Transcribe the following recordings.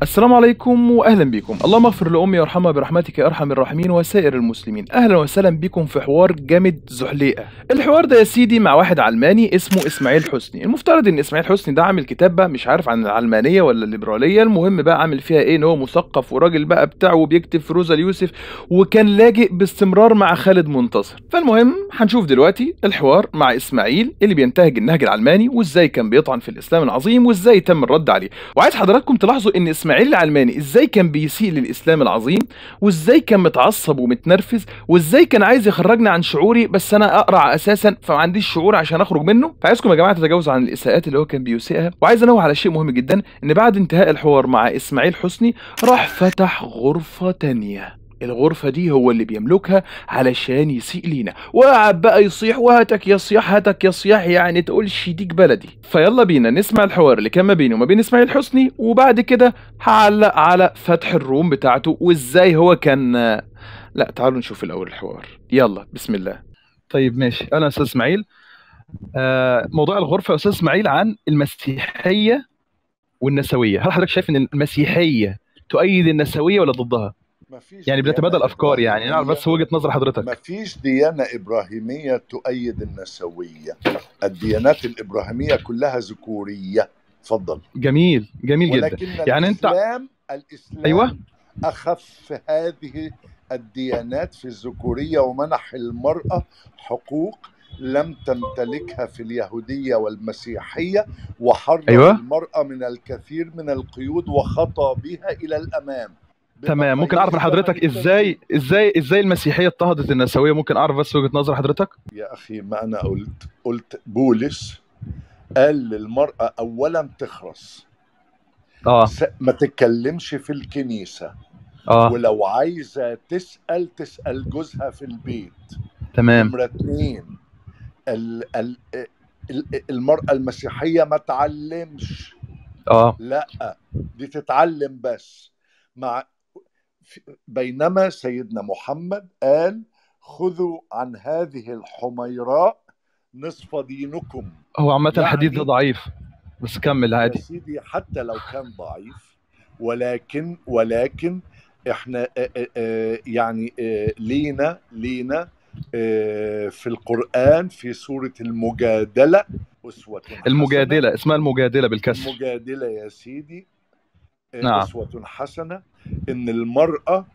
السلام عليكم واهلا بكم اللهم اغفر لامي وارحمها برحمتك يا ارحم الراحمين وسائر المسلمين اهلا وسهلا بكم في حوار جامد زحليقه الحوار ده يا سيدي مع واحد علماني اسمه اسماعيل حسني المفترض ان اسماعيل حسني ده عامل كتاب بقى مش عارف عن العلمانيه ولا الليبراليه المهم بقى عامل فيها ايه ان هو مثقف وراجل بقى بتاعه وبيكتب في روزا اليوسف وكان لاجئ باستمرار مع خالد منتصر فالمهم هنشوف دلوقتي الحوار مع اسماعيل اللي بينتهج النهج العلماني وازاي كان بيطعن في الاسلام العظيم وازاي تم الرد عليه وعايز حضراتكم تلاحظوا ان اسماعيل العلماني ازاي كان بيسيء للاسلام العظيم وازاي كان متعصب ومتنرفز وازاي كان عايز يخرجني عن شعوري بس انا اقرع اساسا فما عنديش شعور عشان اخرج منه فعايزكم يا جماعه تتجاوزوا عن الاساءات اللي هو كان بيسيئها وعايز انوه على شيء مهم جدا ان بعد انتهاء الحوار مع اسماعيل حسني راح فتح غرفه تانية الغرفة دي هو اللي بيملكها علشان يسيء لينا وقعد بقى يصيح وهاتك يا صياح هاتك يا صياح يعني تقولش ديك بلدي فيلا بينا نسمع الحوار اللي كان ما بينه وما بين اسماعيل حسني وبعد كده هعلق على فتح الروم بتاعته وازاي هو كان لا تعالوا نشوف الاول الحوار يلا بسم الله طيب ماشي انا استاذ اسماعيل آه موضوع الغرفة يا استاذ اسماعيل عن المسيحية والنسوية هل حضرتك شايف ان المسيحية تؤيد النسوية ولا ضدها؟ مفيش يعني ديانة بنتبادل افكار يعني نعرف إبراهيمية بس وجهه نظر حضرتك مفيش ديانة إبراهيمية تؤيد النسوية الديانات الإبراهيمية كلها ذكورية اتفضل جميل جميل جدا ولكن يعني انت الإسلام الإسلام ايوه أخف هذه الديانات في الذكورية ومنح المرأة حقوق لم تمتلكها في اليهودية والمسيحية وحرر ايوه المرأة من الكثير من القيود وخطى بها إلى الأمام تمام ممكن اعرف من بمقاييس حضرتك زمن ازاي التاريخ ازاي ازاي المسيحيه اضطهدت النسويه ممكن اعرف بس وجهه نظر حضرتك يا أخي ما أنا قلت قلت بولس قال للمرأة أولا تخرس اه س- ما تتكلمش في الكنيسة اه ولو عايزة تسأل تسأل جوزها في البيت تمام نمرة اتنين ال ال ال- المرأة المسيحية ما تعلمش اه لا دي تتعلم بس مع في- بينما سيدنا محمد قال خذوا عن هذه الحميراء نصف دينكم هو عامه الحديث ده يعني ضعيف بس كمل يا عادي سيدي حتى لو كان ضعيف ولكن ولكن احنا آه، آه، آه، يعني آه، لينا لينا آه، في القرآن في سورة المجادلة أسوة حسنة المجادله اسمها المجادله بالكسر المجادلة يا سيدي آه، نعم أسوة حسنة إن المرأة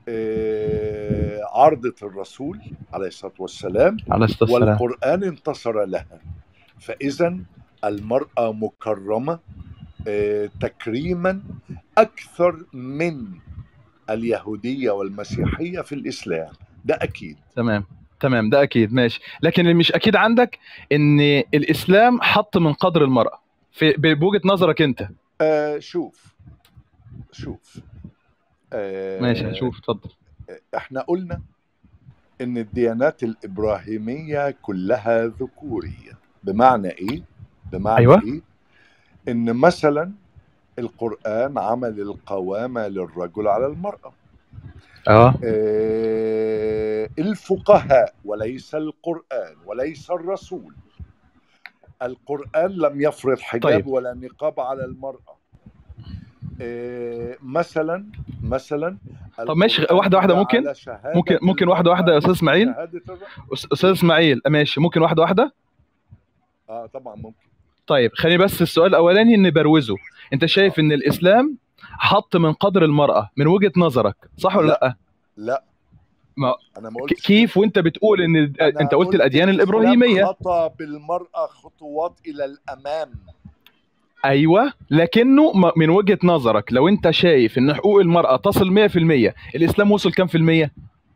آه، عرضت الرسول عليه الصلاة والسلام عليه الصلاه والسلام والقرآن انتصر لها فإذا المرأة مكرمة آه، تكريما أكثر من اليهودية والمسيحية في الإسلام ده أكيد تمام تمام ده اكيد ماشي لكن اللي مش اكيد عندك ان الاسلام حط من قدر المراه في ب- بوجهه نظرك انت آه شوف شوف ماشي آه هشوف اتفضل احنا قلنا ان الديانات الابراهيميه كلها ذكوريه بمعنى ايه بمعنى ايوه ايه ان مثلا القران عمل القوامه للرجل على المراه اه آه الفقهاء وليس القران وليس الرسول القران لم يفرض حجاب طيب ولا نقاب على المراه آه مثلا مثلا طب ماشي القران واحده واحده ممكن جعل شهاده ممكن ممكن واحده واحده يا المراه استاذ اسماعيل شهاده الرجل أس- استاذ اسماعيل ماشي ممكن واحده واحده اه طبعا ممكن طيب خليني بس السؤال الاولاني نبروزه انت شايف اه ان الاسلام حط من قدر المراه من وجهه نظرك صح ولا لا لا لا ما انا ما ك- قلتش كده كيف وانت بتقول ان ال- انا انت قلت قلت الاديان الاسلام الابراهيميه خطى بالمراه خطوات الى الامام ايوه لكنه م- من وجهه نظرك لو انت شايف ان حقوق المراه تصل 100% الاسلام وصل كام في الميه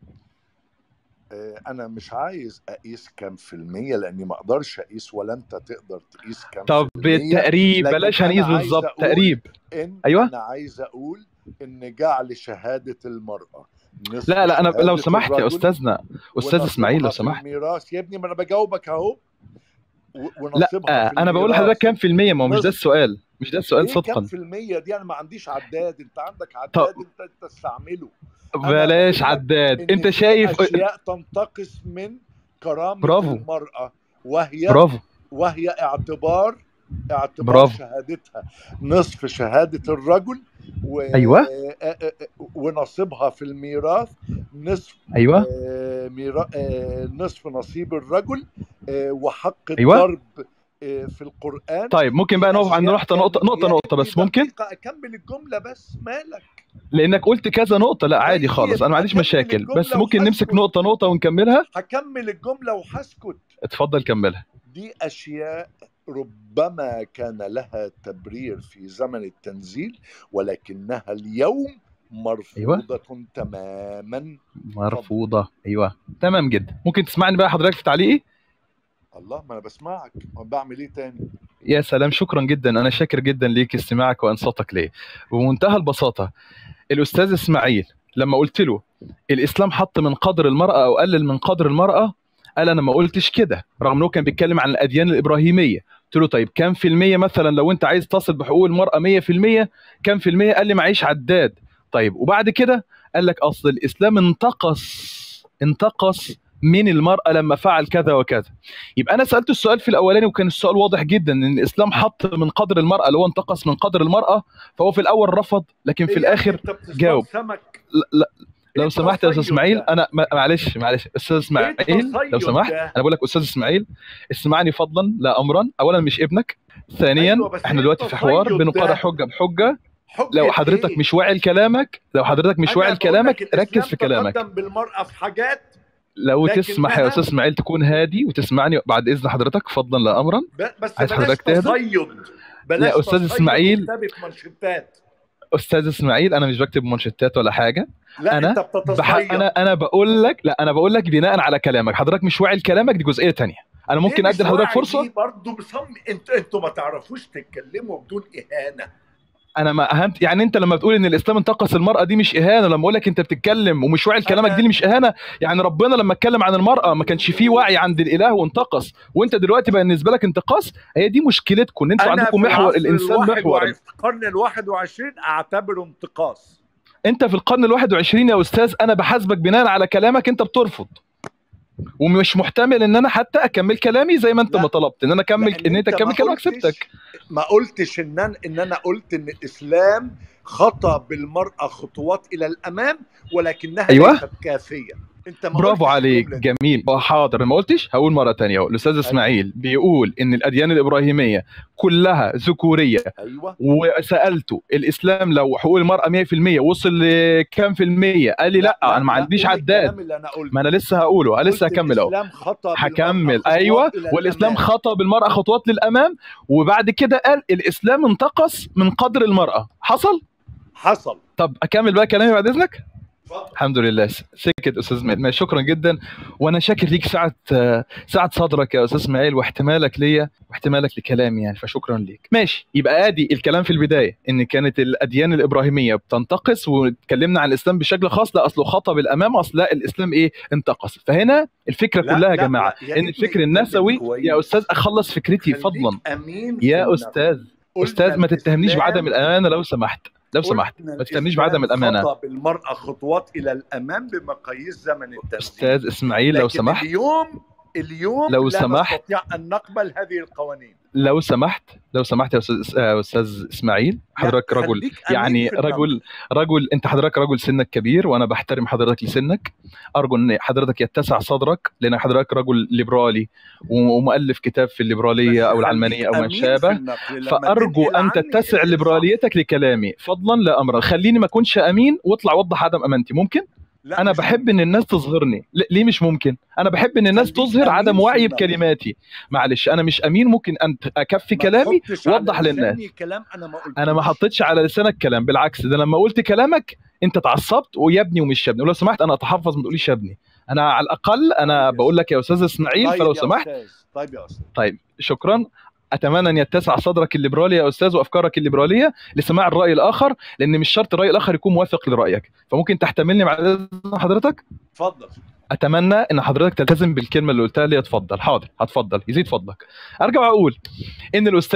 آه، انا مش عايز اقيس كام في المية لاني ما اقدرش اقيس ولا انت تقدر تقيس كام في طب المية بالتقريب لكن بلاش انا هنقيس عايز بالظبط اقول تقريب ان ايوه انا عايز اقول ان جعل شهادة المرأة نصف لا لا انا لو شهادة سمحت يا الرجل استاذنا استاذ اسماعيل لو ونصيبها في سمحت الميراث يا ابني ما انا بجاوبك اهو و- لا ونصيبها في انا بقول لحضرتك الميراث كام في الميه ما هو مش ده نصف السؤال مش ده السؤال ايه كام صدقا في المية دي انا ما عنديش عداد انت عندك طب عداد انت انت تستعمله انا بلاش بقول لك عداد ان انت في شايف اشياء تنتقص من كرامة برافو المرأة وهي برافو وهي اعتبار اعتبار برافو. شهادتها نصف شهادة الرجل و... أيوة. آه، آه، آه، ونصيبها في الميراث نصف ايوه آه، ميرا... آه، نصف نصيب الرجل آه، وحق أيوة. الضرب آه، في القرآن طيب ممكن بقى نقف عند نقطه نقطه نقطه يا نقطه ابني بس ممكن دقيقة أكمل الجملة بس مالك لانك قلت كذا نقطه لا عادي طيب، خالص انا ما عنديش أكمل مشاكل الجملة بس ممكن نمسك وهسكت. نقطه نقطه ونكملها هكمل الجملة وهسكت اتفضل كملها دي أشياء ربما كان لها تبرير في زمن التنزيل ولكنها اليوم مرفوضة تماما مرفوضه ايوه تمام جدا ممكن تسمعني بقى حضرتك في تعليقي الله ما أنا بسمعك بعمل إيه تاني يا سلام شكرا جدا انا شاكر جدا ليك استماعك وانصاتك ليه بمنتهى البساطه الاستاذ اسماعيل لما قلت له الاسلام حط من قدر المراه او قلل من قدر المراه قال انا ما قلتش كده رغم انه كان بيتكلم عن الاديان الابراهيميه قلت له طيب كام في المية مثلا لو انت عايز تصل بحقوق المرأة 100% كام في المية قال لي معيش عداد طيب وبعد كده قال لك اصل الاسلام انتقص انتقص من المرأة لما فعل كذا وكذا يبقى انا سألت السؤال في الاولاني وكان السؤال واضح جدا ان الاسلام حط من قدر المرأة اللي هو انتقص من قدر المرأة فهو في الاول رفض لكن في إيه الاخر أنت بتصطاد جاوب. سمك لا, لا لو إيه سمحت يا استاذ التصيد اسماعيل ده؟ انا ما- معلش معلش استاذ اسماعيل إيه لو التصيد سمحت ده؟ انا بقول لك استاذ اسماعيل اسمعني فضلا لا امرا اولا مش ابنك ثانيا أيوة، بس احنا إيه دلوقتي في حوار التصيد بنقارن ده؟ حجه بحجه حجة لو حضرتك إيه؟ مش واعي لكلامك لو حضرتك مش أنا واعي بقول لكلامك لك الإسلام ركز في كلامك تقدم بالمرأة في حاجات لو لكنها- تسمح يا استاذ اسماعيل تكون هادي وتسمعني بعد اذن حضرتك فضلا لا امرا ب- بس عايز بلاش حضرتك تهدى؟ تصيد بلاش يا أستاذ تصيد إسماعيل. وكتابة منشطات استاذ اسماعيل انا مش بكتب منشطات ولا حاجه لا أنا انت بتتصيد بح... انا انا بقول لك لا انا بقول لك بناء على كلامك حضرتك مش واعي لكلامك دي جزئيه تانية انا ممكن ادي لحضرتك فرصه برضه بصم انت انتوا ما تعرفوش تتكلموا بدون اهانه انا ما اهنت يعني انت لما بتقول ان الاسلام انتقص المراه دي مش اهانه لما اقول لك انت بتتكلم ومش واعي لكلامك أنا- دي اللي مش اهانه يعني ربنا لما اتكلم عن المراه ما كانش فيه وعي عند الاله وانتقص وانت دلوقتي بقى بالنسبه لك انتقاص هي دي مشكلتكم ان انتوا انا عندكم في محور العصر الانسان الواحد محور وع- في القرن الواحد وعشرين اعتبره انتقاص انت في القرن الواحد وعشرين يا استاذ انا بحاسبك بناء على كلامك انت بترفض ومش محتمل ان انا حتى اكمل كلامي زي ما انت لا. ما طلبت ان انا اكمل لأن ان انت ما تكمل كلامك قلتش- سبتك ما قلتش ان انا ان انا قلت ان الاسلام خطى بالمراه خطوات الى الامام ولكنها أيوة. ليست كافيه انت ما برافو قلتش عليك الجملة دي. جميل آه، حاضر ما قلتش هقول مره تانية اهو الاستاذ اسماعيل بيقول ان الاديان الابراهيميه كلها ذكوريه ايوه وسالته الاسلام لو حقوق المراه 100% وصل لكام في المية قال لي لا, انا ما عنديش قول عداد الكلام اللي انا قلته ما انا لسه هقوله أنا لسه قلت هكمل اهو الاسلام خطى بالمرأة هكمل خطوات ايوه إلى والاسلام الأمام. خطى بالمراه خطوات للامام وبعد كده قال الاسلام انتقص من قدر المراه حصل حصل طب اكمل بقى كلامي بعد اذنك اتفضل. الحمد لله س- سكت استاذ اسماعيل ماشي، شكرا جدا وانا شاكر ليك سعه آه، سعه صدرك يا استاذ اسماعيل واحتمالك ليا واحتمالك لكلامي يعني فشكرا ليك ماشي يبقى ادي الكلام في البدايه ان كانت الاديان الابراهيميه بتنتقص واتكلمنا عن الاسلام بشكل خاص لا اصله خطا بالامام اصل لا الاسلام ايه انتقص فهنا الفكره لا، كلها يا لا، جماعه لا، يا ان ابني الفكر اتكلم النسوي كويس. يا استاذ اخلص فكرتي خليك فضلا امين في يا النفس. استاذ قلنا استاذ ما تتهمنيش الإسلام- بعدم الامانه لو سمحت لو سمحت قلنا ما تتهمنيش بعدم الإسلام الامانه خطى بالمرأة خطوات إلى الأمام بمقاييس زمن التنزيل استاذ اسماعيل لو لكن سمحت اليوم اليوم لو لا سمحت. نستطيع أن نقبل هذه القوانين لو سمحت لو سمحت يا استاذ آه، استاذ اسماعيل حضرتك لا، رجل خليك أمين يعني في النقد. رجل رجل انت حضرتك رجل سنك كبير وانا بحترم حضرتك لسنك ارجو ان حضرتك يتسع صدرك لان حضرتك رجل ليبرالي ومؤلف كتاب في الليبراليه او بس العلمانيه او ما خليك أمين في شابه النقل. لما فارجو تنقل ان عني تتسع اللي ليبراليتك لكلامي فضلا لا امرا خليني ما اكونش امين واطلع وضح عدم امانتي ممكن لا، انا مش بحب ان الناس تظهرني ل- ليه مش ممكن انا بحب ان الناس خليك تظهر أمين عدم في وعي النقد. بكلماتي معلش انا مش امين ممكن ان اكفي ما كلامي تحطش على وضح للناس. لساني كلام أنا ما قلتوش انا ما حطيتش على لسانك كلام بالعكس ده لما قلت كلامك انت اتعصبت ويا ابني ومش يا ابني ولو سمحت انا اتحفظ ما تقوليش يا ابني انا على الاقل انا طيب يا بقول لك يا استاذ اسماعيل طيب فلو يا سمحت أستاذ. طيب يا أستاذ طيب شكرا اتمنى ان يتسع صدرك الليبرالي يا استاذ وافكارك الليبراليه لسماع الراي الاخر لان مش شرط الراي الاخر يكون موافق لرايك فممكن تحتملني مع إذن حضرتك اتفضل اتمنى ان حضرتك تلتزم بالكلمه اللي قلتها لي اتفضل حاضر هتفضل يزيد فضلك ارجع واقول ان الاستاذ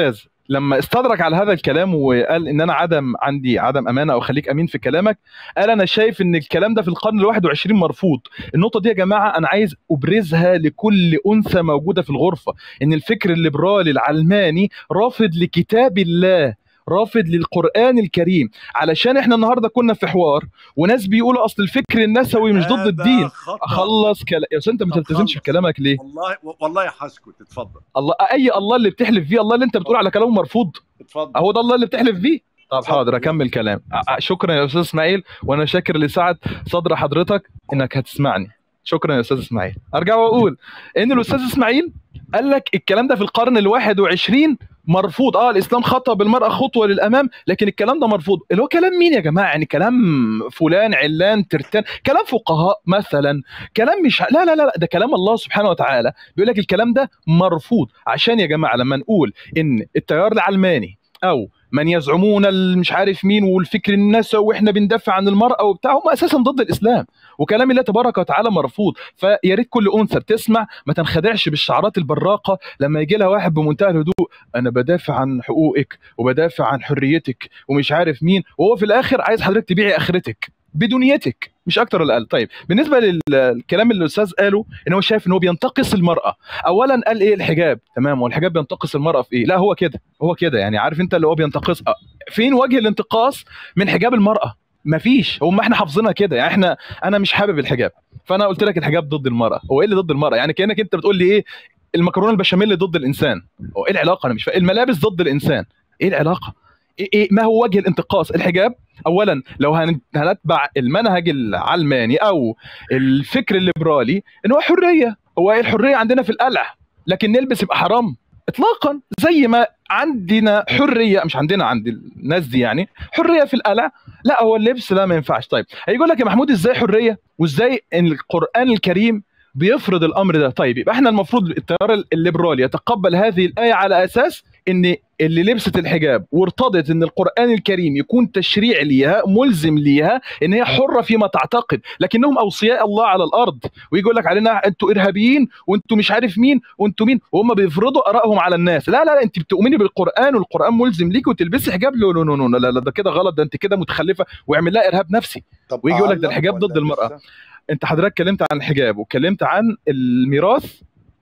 لما استدرك على هذا الكلام وقال ان انا عدم عندي عدم امانه او خليك امين في كلامك قال انا شايف ان الكلام ده في القرن ال21 مرفوض النقطه دي يا جماعه انا عايز ابرزها لكل انثى موجوده في الغرفه ان الفكر الليبرالي العلماني رافض لكتاب الله رافض للقران الكريم علشان احنا النهارده كنا في حوار وناس بيقولوا اصل الفكر النسوي مش ضد هذا الدين خطأ. اخلص كلام يا أستاذ انت ما طب تلتزمش خلص. بكلامك ليه والله والله هسكت اتفضل الله اي الله اللي بتحلف فيه الله اللي انت بتقول على كلامه مرفوض اتفضل هو ده الله اللي بتحلف فيه طب اتفضل. حاضر اكمل كلام ع- شكرا يا استاذ اسماعيل وانا شاكر لسعه صدر حضرتك انك هتسمعني شكرا يا استاذ اسماعيل ارجع واقول ان الاستاذ اسماعيل قال لك الكلام ده في القرن الواحد وعشرين مرفوض اه الاسلام خطى بالمراه خطوه للامام لكن الكلام ده مرفوض اللي هو كلام مين يا جماعه يعني كلام فلان علان ترتان كلام فقهاء مثلا كلام مش لا لا لا لا، ده كلام الله سبحانه وتعالى بيقول لك الكلام ده مرفوض عشان يا جماعه لما نقول ان التيار العلماني او من يزعمون ال- مش عارف مين والفكر النسوي واحنا بندافع عن المراه وبتاع هم اساسا ضد الاسلام وكلام الله تبارك وتعالى مرفوض فيا ريت كل انثى بتسمع ما تنخدعش بالشعارات البراقه لما يجي لها واحد بمنتهى الهدوء انا بدافع عن حقوقك وبدافع عن حريتك ومش عارف مين وهو في الاخر عايز حضرتك تبيعي اخرتك بدنيتك مش اكتر ولا اقل طيب بالنسبه للكلام اللي الاستاذ قاله ان هو شايف ان هو بينتقص المراه اولا قال ايه الحجاب تمام هو الحجاب بينتقص المراه في ايه لا هو كده هو كده يعني عارف انت اللي هو بينتقصها فين وجه الانتقاص من حجاب المراه مفيش هم احنا حافظينها كده يعني احنا انا مش حابب الحجاب فانا قلت لك الحجاب ضد المراه هو ايه اللي ضد المراه يعني كانك انت بتقول لي ايه المكرونه البشاميل ضد الانسان هو ايه العلاقه انا مش فاهم الملابس ضد الانسان ايه العلاقه إيه, ايه ما هو وجه الانتقاص الحجاب اولا لو هن- هنتبع المنهج العلماني او الفكر الليبرالي ان هو حريه هو ايه الحريه عندنا في القلع لكن نلبس يبقى حرام اطلاقا زي ما عندنا حريه مش عندنا عند الناس دي يعني حريه في القلع لا هو اللبس لا ما ينفعش طيب هيقول لك يا محمود ازاي حريه وازاي ان القران الكريم بيفرض الامر ده طيب يبقى احنا المفروض التيار الليبرالي يتقبل هذه الايه على اساس ان اللي لبست الحجاب وارتضت ان القران الكريم يكون تشريع ليها ملزم ليها ان هي حره فيما تعتقد لكنهم اوصياء الله على الارض ويجي يقول لك علينا انتوا ارهابيين وانتوا مش عارف مين وانتوا مين وهم بيفرضوا ارائهم على الناس لا لا لا انت بتؤمني بالقران والقران ملزم ليك وتلبسي حجاب لا لا لا لا لا ده كده غلط ده انت كده متخلفه ويعمل لها ارهاب نفسي طب ويجي يقول لك ده أعلق الحجاب ولا ضد المرأة. لسه؟ انت حضرتك اتكلمت عن الحجاب واتكلمت عن الميراث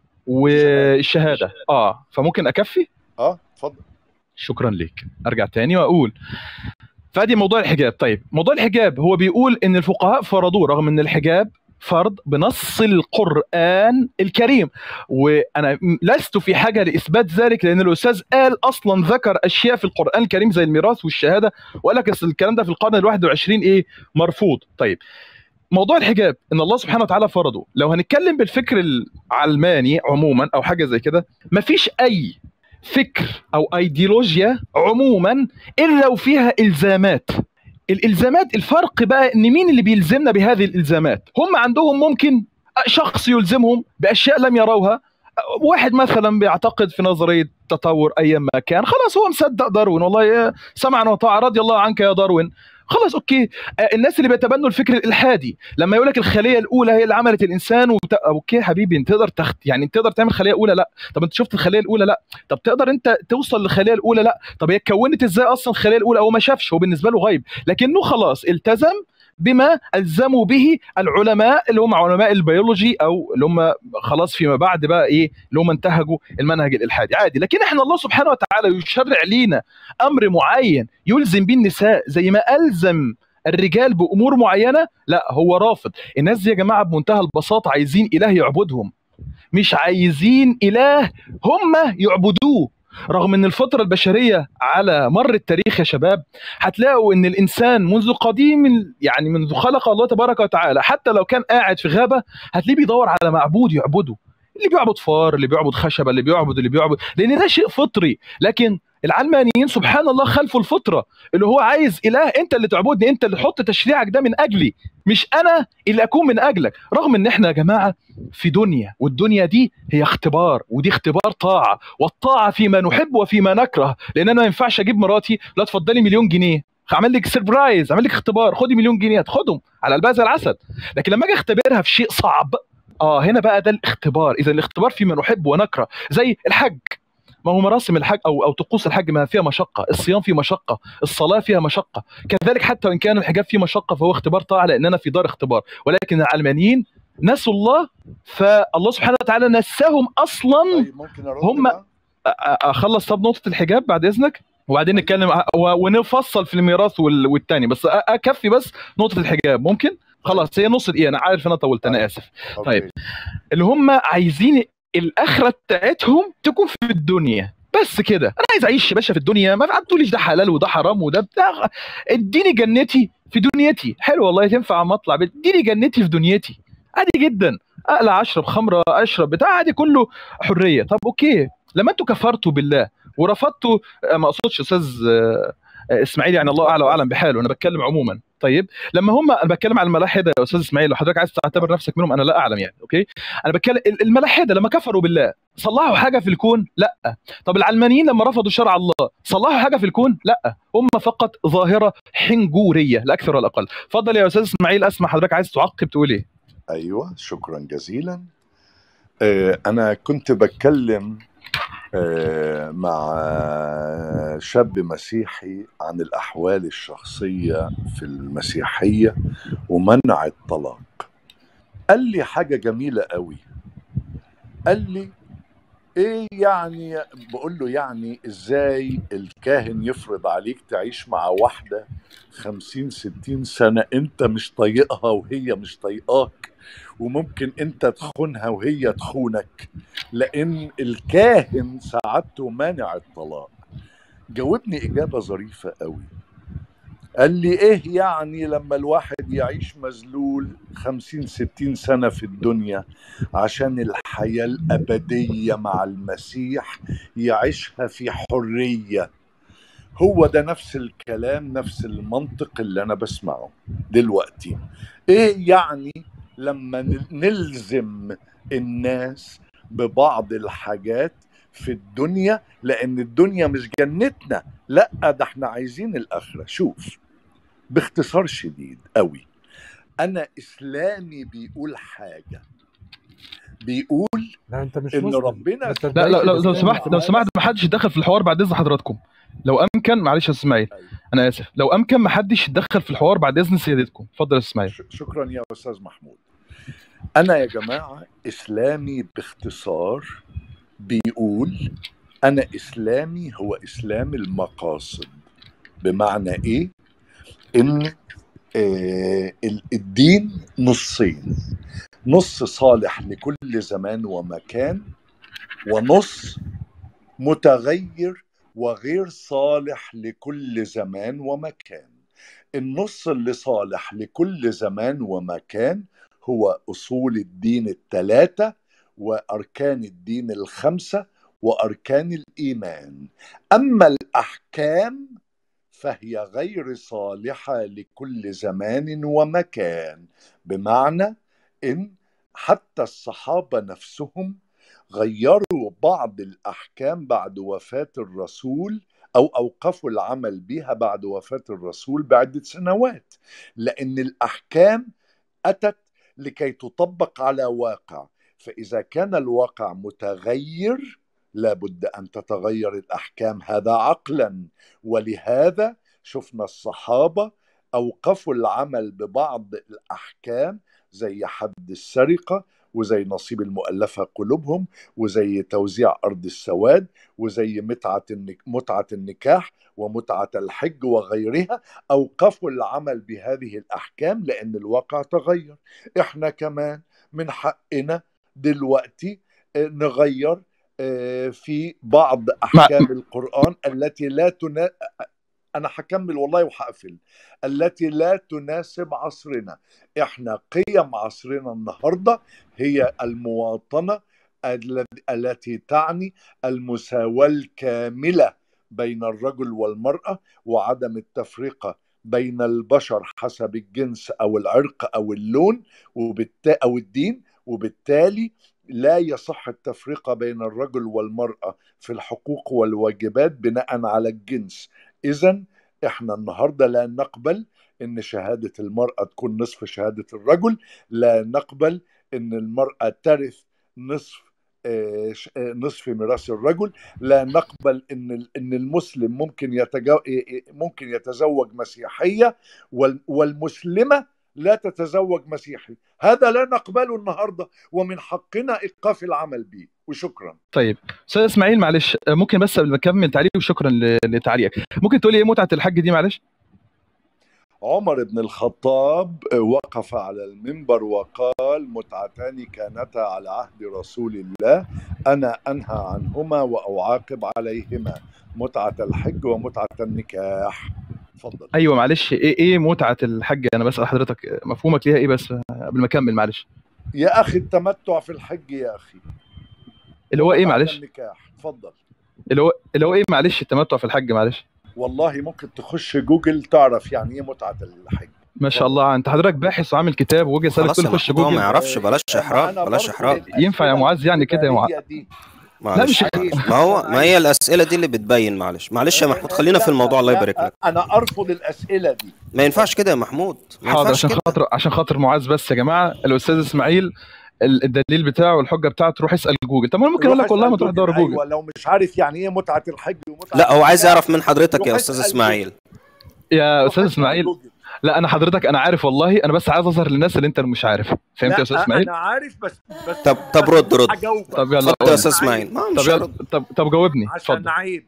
والشهاده اه فممكن اكفي اه اتفضل شكرا لك ارجع تاني واقول فادي موضوع الحجاب طيب موضوع الحجاب هو بيقول ان الفقهاء فرضوه رغم ان الحجاب فرض بنص القرآن الكريم وأنا م- لست في حاجة لإثبات ذلك لأن الأستاذ قال أصلا ذكر أشياء في القرآن الكريم زي الميراث والشهادة وقال لك أصل الكلام ده في القرن الواحد وعشرين إيه مرفوض طيب موضوع الحجاب ان الله سبحانه وتعالى فرضه لو هنتكلم بالفكر العلماني عموما او حاجه زي كده مفيش اي فكر او ايديولوجيا عموما الا وفيها الزامات الالزامات الفرق بقى ان مين اللي بيلزمنا بهذه الالزامات هم عندهم ممكن شخص يلزمهم باشياء لم يروها واحد مثلا بيعتقد في نظريه تطور ايا ما كان خلاص هو مصدق داروين والله سمعنا وطاعه رضي الله عنك يا داروين خلاص اوكي آه، الناس اللي بيتبنوا الفكر الالحادي لما يقول لك الخليه الاولى هي اللي عملت الانسان وبت... اوكي يا حبيبي انت تقدر تخت... يعني انت تقدر تعمل خليه اولى لا طب انت شفت الخليه الاولى لا طب تقدر انت توصل للخليه الاولى لا طب هي اتكونت ازاي اصلا الخليه الاولى هو ما شافش هو بالنسبه له غيب لكنه خلاص التزم بما الزموا به العلماء اللي هم علماء البيولوجي او اللي هم خلاص فيما بعد بقى ايه اللي هم انتهجوا المنهج الالحادي عادي لكن احنا الله سبحانه وتعالى يشرع لينا امر معين يلزم به النساء زي ما الزم الرجال بامور معينه لا هو رافض الناس دي يا جماعه بمنتهى البساطه عايزين اله يعبدهم مش عايزين اله هم يعبدوه رغم ان الفتره البشريه على مر التاريخ يا شباب هتلاقوا ان الانسان منذ قديم ال- يعني منذ خلق الله تبارك وتعالى حتى لو كان قاعد في غابه هتلاقيه بيدور على معبود يعبده اللي بيعبد فار اللي بيعبد خشبه اللي بيعبد اللي بيعبد لان ده شيء فطري لكن العلمانيين سبحان الله خلفوا الفطره اللي هو عايز اله انت اللي تعبدني انت اللي تحط تشريعك ده من اجلي مش انا اللي اكون من اجلك رغم ان احنا يا جماعه في دنيا والدنيا دي هي اختبار ودي اختبار طاعه والطاعه فيما نحب وفيما نكره لان انا ما ينفعش اجيب مراتي لا تفضلي مليون جنيه عمل لك سربرايز عمل لك اختبار خدي مليون جنيه تاخدهم على قلبها زي العسل لكن لما اجي اختبرها في شيء صعب اه هنا بقى ده الاختبار اذا الاختبار فيما نحب ونكره زي الحج ما هو مراسم الحج او او طقوس الحج ما فيها مشقه الصيام فيه مشقه الصلاه فيها مشقه كذلك حتى وان كان الحجاب فيه مشقه فهو اختبار طاعه لاننا في دار اختبار ولكن العلمانيين نسوا الله فالله سبحانه وتعالى نساهم اصلا طيب ممكن ارد هم- بقى؟ أ- أ- اخلص طب نقطه الحجاب بعد اذنك وبعدين نتكلم ع- و- ونفصل في الميراث وال- والتاني بس أ- اكفي بس نقطه الحجاب ممكن خلاص هي نص دقيقه انا عارف انا طولت انا اسف طيب. أوكي. اللي هم عايزين الاخره بتاعتهم تكون في الدنيا بس كده انا عايز اعيش يا باشا في الدنيا ما تقوليش ده حلال وده حرام وده بتاع اديني جنتي في دنيتي حلو والله تنفع اما اطلع بيت. اديني جنتي في دنيتي عادي جدا اقلع اشرب خمره اشرب بتاع عادي كله حريه طب اوكي لما انتوا كفرتوا بالله ورفضتوا آه، ما اقصدش استاذ آه، آه، اسماعيل يعني الله اعلى واعلم بحاله انا بتكلم عموما طيب لما هم انا بتكلم على الملاحده يا استاذ اسماعيل لو حضرتك عايز تعتبر نفسك منهم انا لا اعلم يعني اوكي انا بتكلم ال- الملاحده لما كفروا بالله صلحوا حاجه في الكون لا طب العلمانيين لما رفضوا شرع الله صلحوا حاجه في الكون لا هم فقط ظاهره حنجوريه لا اكثر ولا اقل اتفضل يا استاذ اسماعيل اسمع حضرتك عايز تعقب تقول ايه ايوه شكرا جزيلا آه، انا كنت بتكلم آه، مع شاب مسيحي عن الاحوال الشخصيه في المسيحيه ومنع الطلاق قال لي حاجه جميله قوي قال لي ايه يعني بقول له يعني ازاي الكاهن يفرض عليك تعيش مع واحده خمسين ستين سنة انت مش طايقها وهي مش طايقاك وممكن انت تخونها وهي تخونك لان الكاهن سعادته مانع الطلاق جاوبني اجابة ظريفة قوي قال لي ايه يعني لما الواحد يعيش مذلول خمسين ستين سنة في الدنيا عشان الحياة الأبدية مع المسيح يعيشها في حرية هو ده نفس الكلام نفس المنطق اللي انا بسمعه دلوقتي ايه يعني لما نل- نلزم الناس ببعض الحاجات في الدنيا لان الدنيا مش جنتنا لا ده احنا عايزين الاخره شوف باختصار شديد قوي انا اسلامي بيقول حاجه بيقول لا انت مش إن مسلم ربنا- ما لا لا لو, لو تصدقش سمحت لو سمحت ما حدش يتدخل في الحوار بعد اذن حضراتكم لو امكن معلش يا أستاذ اسماعيل انا اسف لو امكن ما حدش يتدخل في الحوار بعد اذن سيادتكم اتفضل يا أستاذ اسماعيل ش- شكرا يا استاذ محمود انا يا جماعه اسلامي باختصار بيقول انا اسلامي هو اسلام المقاصد بمعنى ايه ان آه ال- الدين نصين نص صالح لكل زمان ومكان ونص متغير وغير صالح لكل زمان ومكان النص اللي صالح لكل زمان ومكان هو اصول الدين الثلاثه واركان الدين الخمسه واركان الايمان اما الاحكام فهي غير صالحه لكل زمان ومكان بمعنى ان حتى الصحابه نفسهم غيروا بعض الاحكام بعد وفاه الرسول او اوقفوا العمل بها بعد وفاه الرسول بعده سنوات لان الاحكام اتت لكي تطبق على واقع فاذا كان الواقع متغير لابد ان تتغير الاحكام هذا عقلا ولهذا شفنا الصحابه اوقفوا العمل ببعض الاحكام زي حد السرقه وزي نصيب المؤلفه قلوبهم وزي توزيع ارض السواد وزي متعه النك... متعه النكاح ومتعه الحج وغيرها اوقفوا العمل بهذه الاحكام لان الواقع تغير احنا كمان من حقنا دلوقتي آه، نغير آه، في بعض احكام القران التي لا تنا... انا هكمل والله وهقفل التي لا تناسب عصرنا احنا قيم عصرنا النهارده هي المواطنه الذ- التي تعني المساواه الكامله بين الرجل والمراه وعدم التفرقه بين البشر حسب الجنس او العرق او اللون وبالتا او الدين وبالتالي لا يصح التفرقه بين الرجل والمراه في الحقوق والواجبات بناء على الجنس اذا احنا النهارده لا نقبل ان شهاده المراه تكون نصف شهاده الرجل لا نقبل ان المراه ترث نصف آه، ش- آه، نصف ميراث الرجل لا نقبل ان ال- ان المسلم ممكن يتجو... ممكن يتزوج مسيحيه وال- والمسلمه لا تتزوج مسيحي هذا لا نقبله النهارده ومن حقنا ايقاف العمل به وشكرا طيب استاذ اسماعيل معلش آه، ممكن بس قبل ما اكمل تعليق وشكرا ل- لتعليقك ممكن تقولي ايه متعه الحج دي معلش عمر بن الخطاب وقف على المنبر وقال متعتان كانتا على عهد رسول الله انا انهى عنهما واعاقب عليهما متعه الحج ومتعه النكاح اتفضل ايوه معلش ايه ايه متعه الحج انا بسال حضرتك آه، مفهومك ليها ايه بس آه، قبل ما اكمل معلش يا اخي التمتع في الحج يا اخي اللي هو ايه ومتعة معلش النكاح اتفضل اللي هو اللي هو ايه معلش التمتع في الحج معلش والله ممكن تخش جوجل تعرف يعني ايه متعه الحج ما شاء الله انت حضرتك باحث وعامل كتاب واجي اسالك خلاص تقول يا لي خش محمود هو ما جوجل يعرفش بلاش احراج معانا بلاش برضو احراج الأسئلة ينفع يا معاذ يعني كده يا معاذ الإخبارية دي. معلش مش- ما هو ما هي الاسئله دي اللي بتبين معلش معلش يا محمود خلينا في الموضوع الله يبارك لك انا ارفض الاسئله دي ما ينفعش كده يا محمود ما حاضر ينفعش عشان كده خاطر عشان خاطر معاذ بس يا جماعه الاستاذ اسماعيل ال- الدليل بتاعه والحجه بتاعته تروح اسال جوجل طب ما انا ممكن اقول روح لك والله ما اسأل تروح تدور جوجل ايوه لو مش عارف يعني ايه متعه الحج ومتعه لا هو عايز النكاح، يعرف من حضرتك يا روح استاذ اسأل اسماعيل يا روح استاذ اسأل اسماعيل جوجل. لا انا حضرتك انا عارف والله انا بس عايز اظهر للناس اللي انت مش عارف فهمت لا، يا استاذ اسماعيل انا عارف بس بس طب طب رد رد هجاوبك. طب يلا اتفضل قول. يا استاذ اسماعيل ما طب مش يلا هرد. طب طب جاوبني عشان اتفضل عيب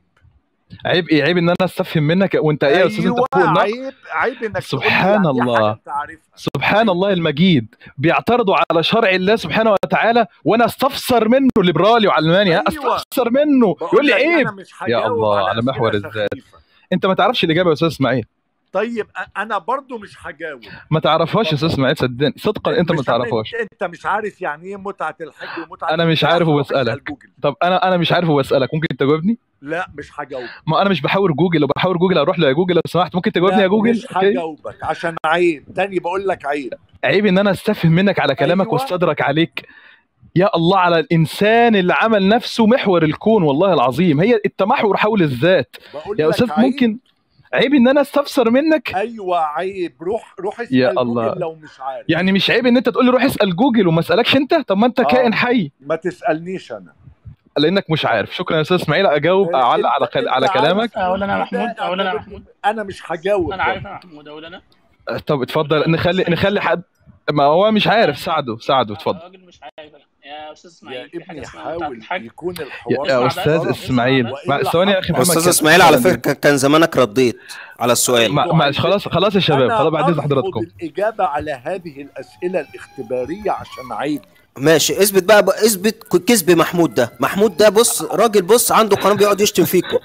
عيب ايه عيب ان انا استفهم منك وانت ايه يا استاذ انت ايوه فوق النقد عيب عيب انك تقول لي سبحان يعني إيه الله. حاجة انت عارفها سبحان الله المجيد بيعترضوا على شرع الله سبحانه وتعالى وانا استفسر منه ليبرالي وعلماني ها؟ أيوة. استفسر منه بقول يقول لي لك عيب أنا مش يا هجاوب الله على أسئلة محور الذات. سخيفة. انت ما تعرفش الاجابه يا استاذ اسماعيل طيب أ- انا برضو مش هجاوب ما تعرفهاش يا استاذ اسماعيل صدقني صدقا انت ما مش- تعرفهاش انت, انت مش عارف يعني ايه متعه الحج ومتعه أنا مش النكاح، عارف روح وبسألك. اسأل جوجل. طب انا انا مش عارف وبسالك ممكن تجاوبني لا مش هجاوب ما انا مش بحاور جوجل لو بحاور جوجل اروح لجوجل لو سمحت ممكن تجاوبني لا، يا جوجل مش أوكي؟ هجاوبك عشان عيب تاني بقول لك عيب عيب ان انا استفهم منك على كلامك أيوة. واستدرك عليك يا الله على الانسان اللي عمل نفسه محور الكون والله العظيم هي التمحور حول الذات بقول يا لك استاذ عيب. ممكن عيب ان انا استفسر منك ايوه عيب روح روح اسال يا جوجل الله. لو مش عارف يعني مش عيب ان انت تقول لي روح اسال جوجل وما اسالكش انت طب ما انت آه. كائن حي ما تسالنيش انا لانك مش عارف شكرا يا استاذ اسماعيل اجاوب اعلق على أنت- على أنت كلامك عارف أقول أنا كده، محمود؟ أقول أنا أنا- محمود؟ انا مش هجاوب انا عارف يا محمود اقول انا طب اتفضل نخلي نخلي حد ما هو مش عارف ساعده ساعده اتفضل راجل مش عارف أنا. يا استاذ يا اسماعيل في حاجه ابني اسمها متعه حاول الحج يكون يا, الحوار يا اسمع استاذ بس، اسماعيل اسمع بس. ما- ثواني يا اخي محمد استاذ كان- اسماعيل على كان- فكره كان زمانك رديت على السؤال ما معلش خلاص خلاص يا شباب أنا خلاص بعد اذن أرفض حضراتكم الإجابة على هذه الأسئلة الاختبارية عشان عيب ماشي اثبت بقى, بقى اثبت كذب محمود ده محمود ده بص راجل بص عنده قناه بيقعد يشتم فيكم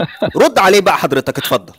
رد عليه بقى حضرتك اتفضل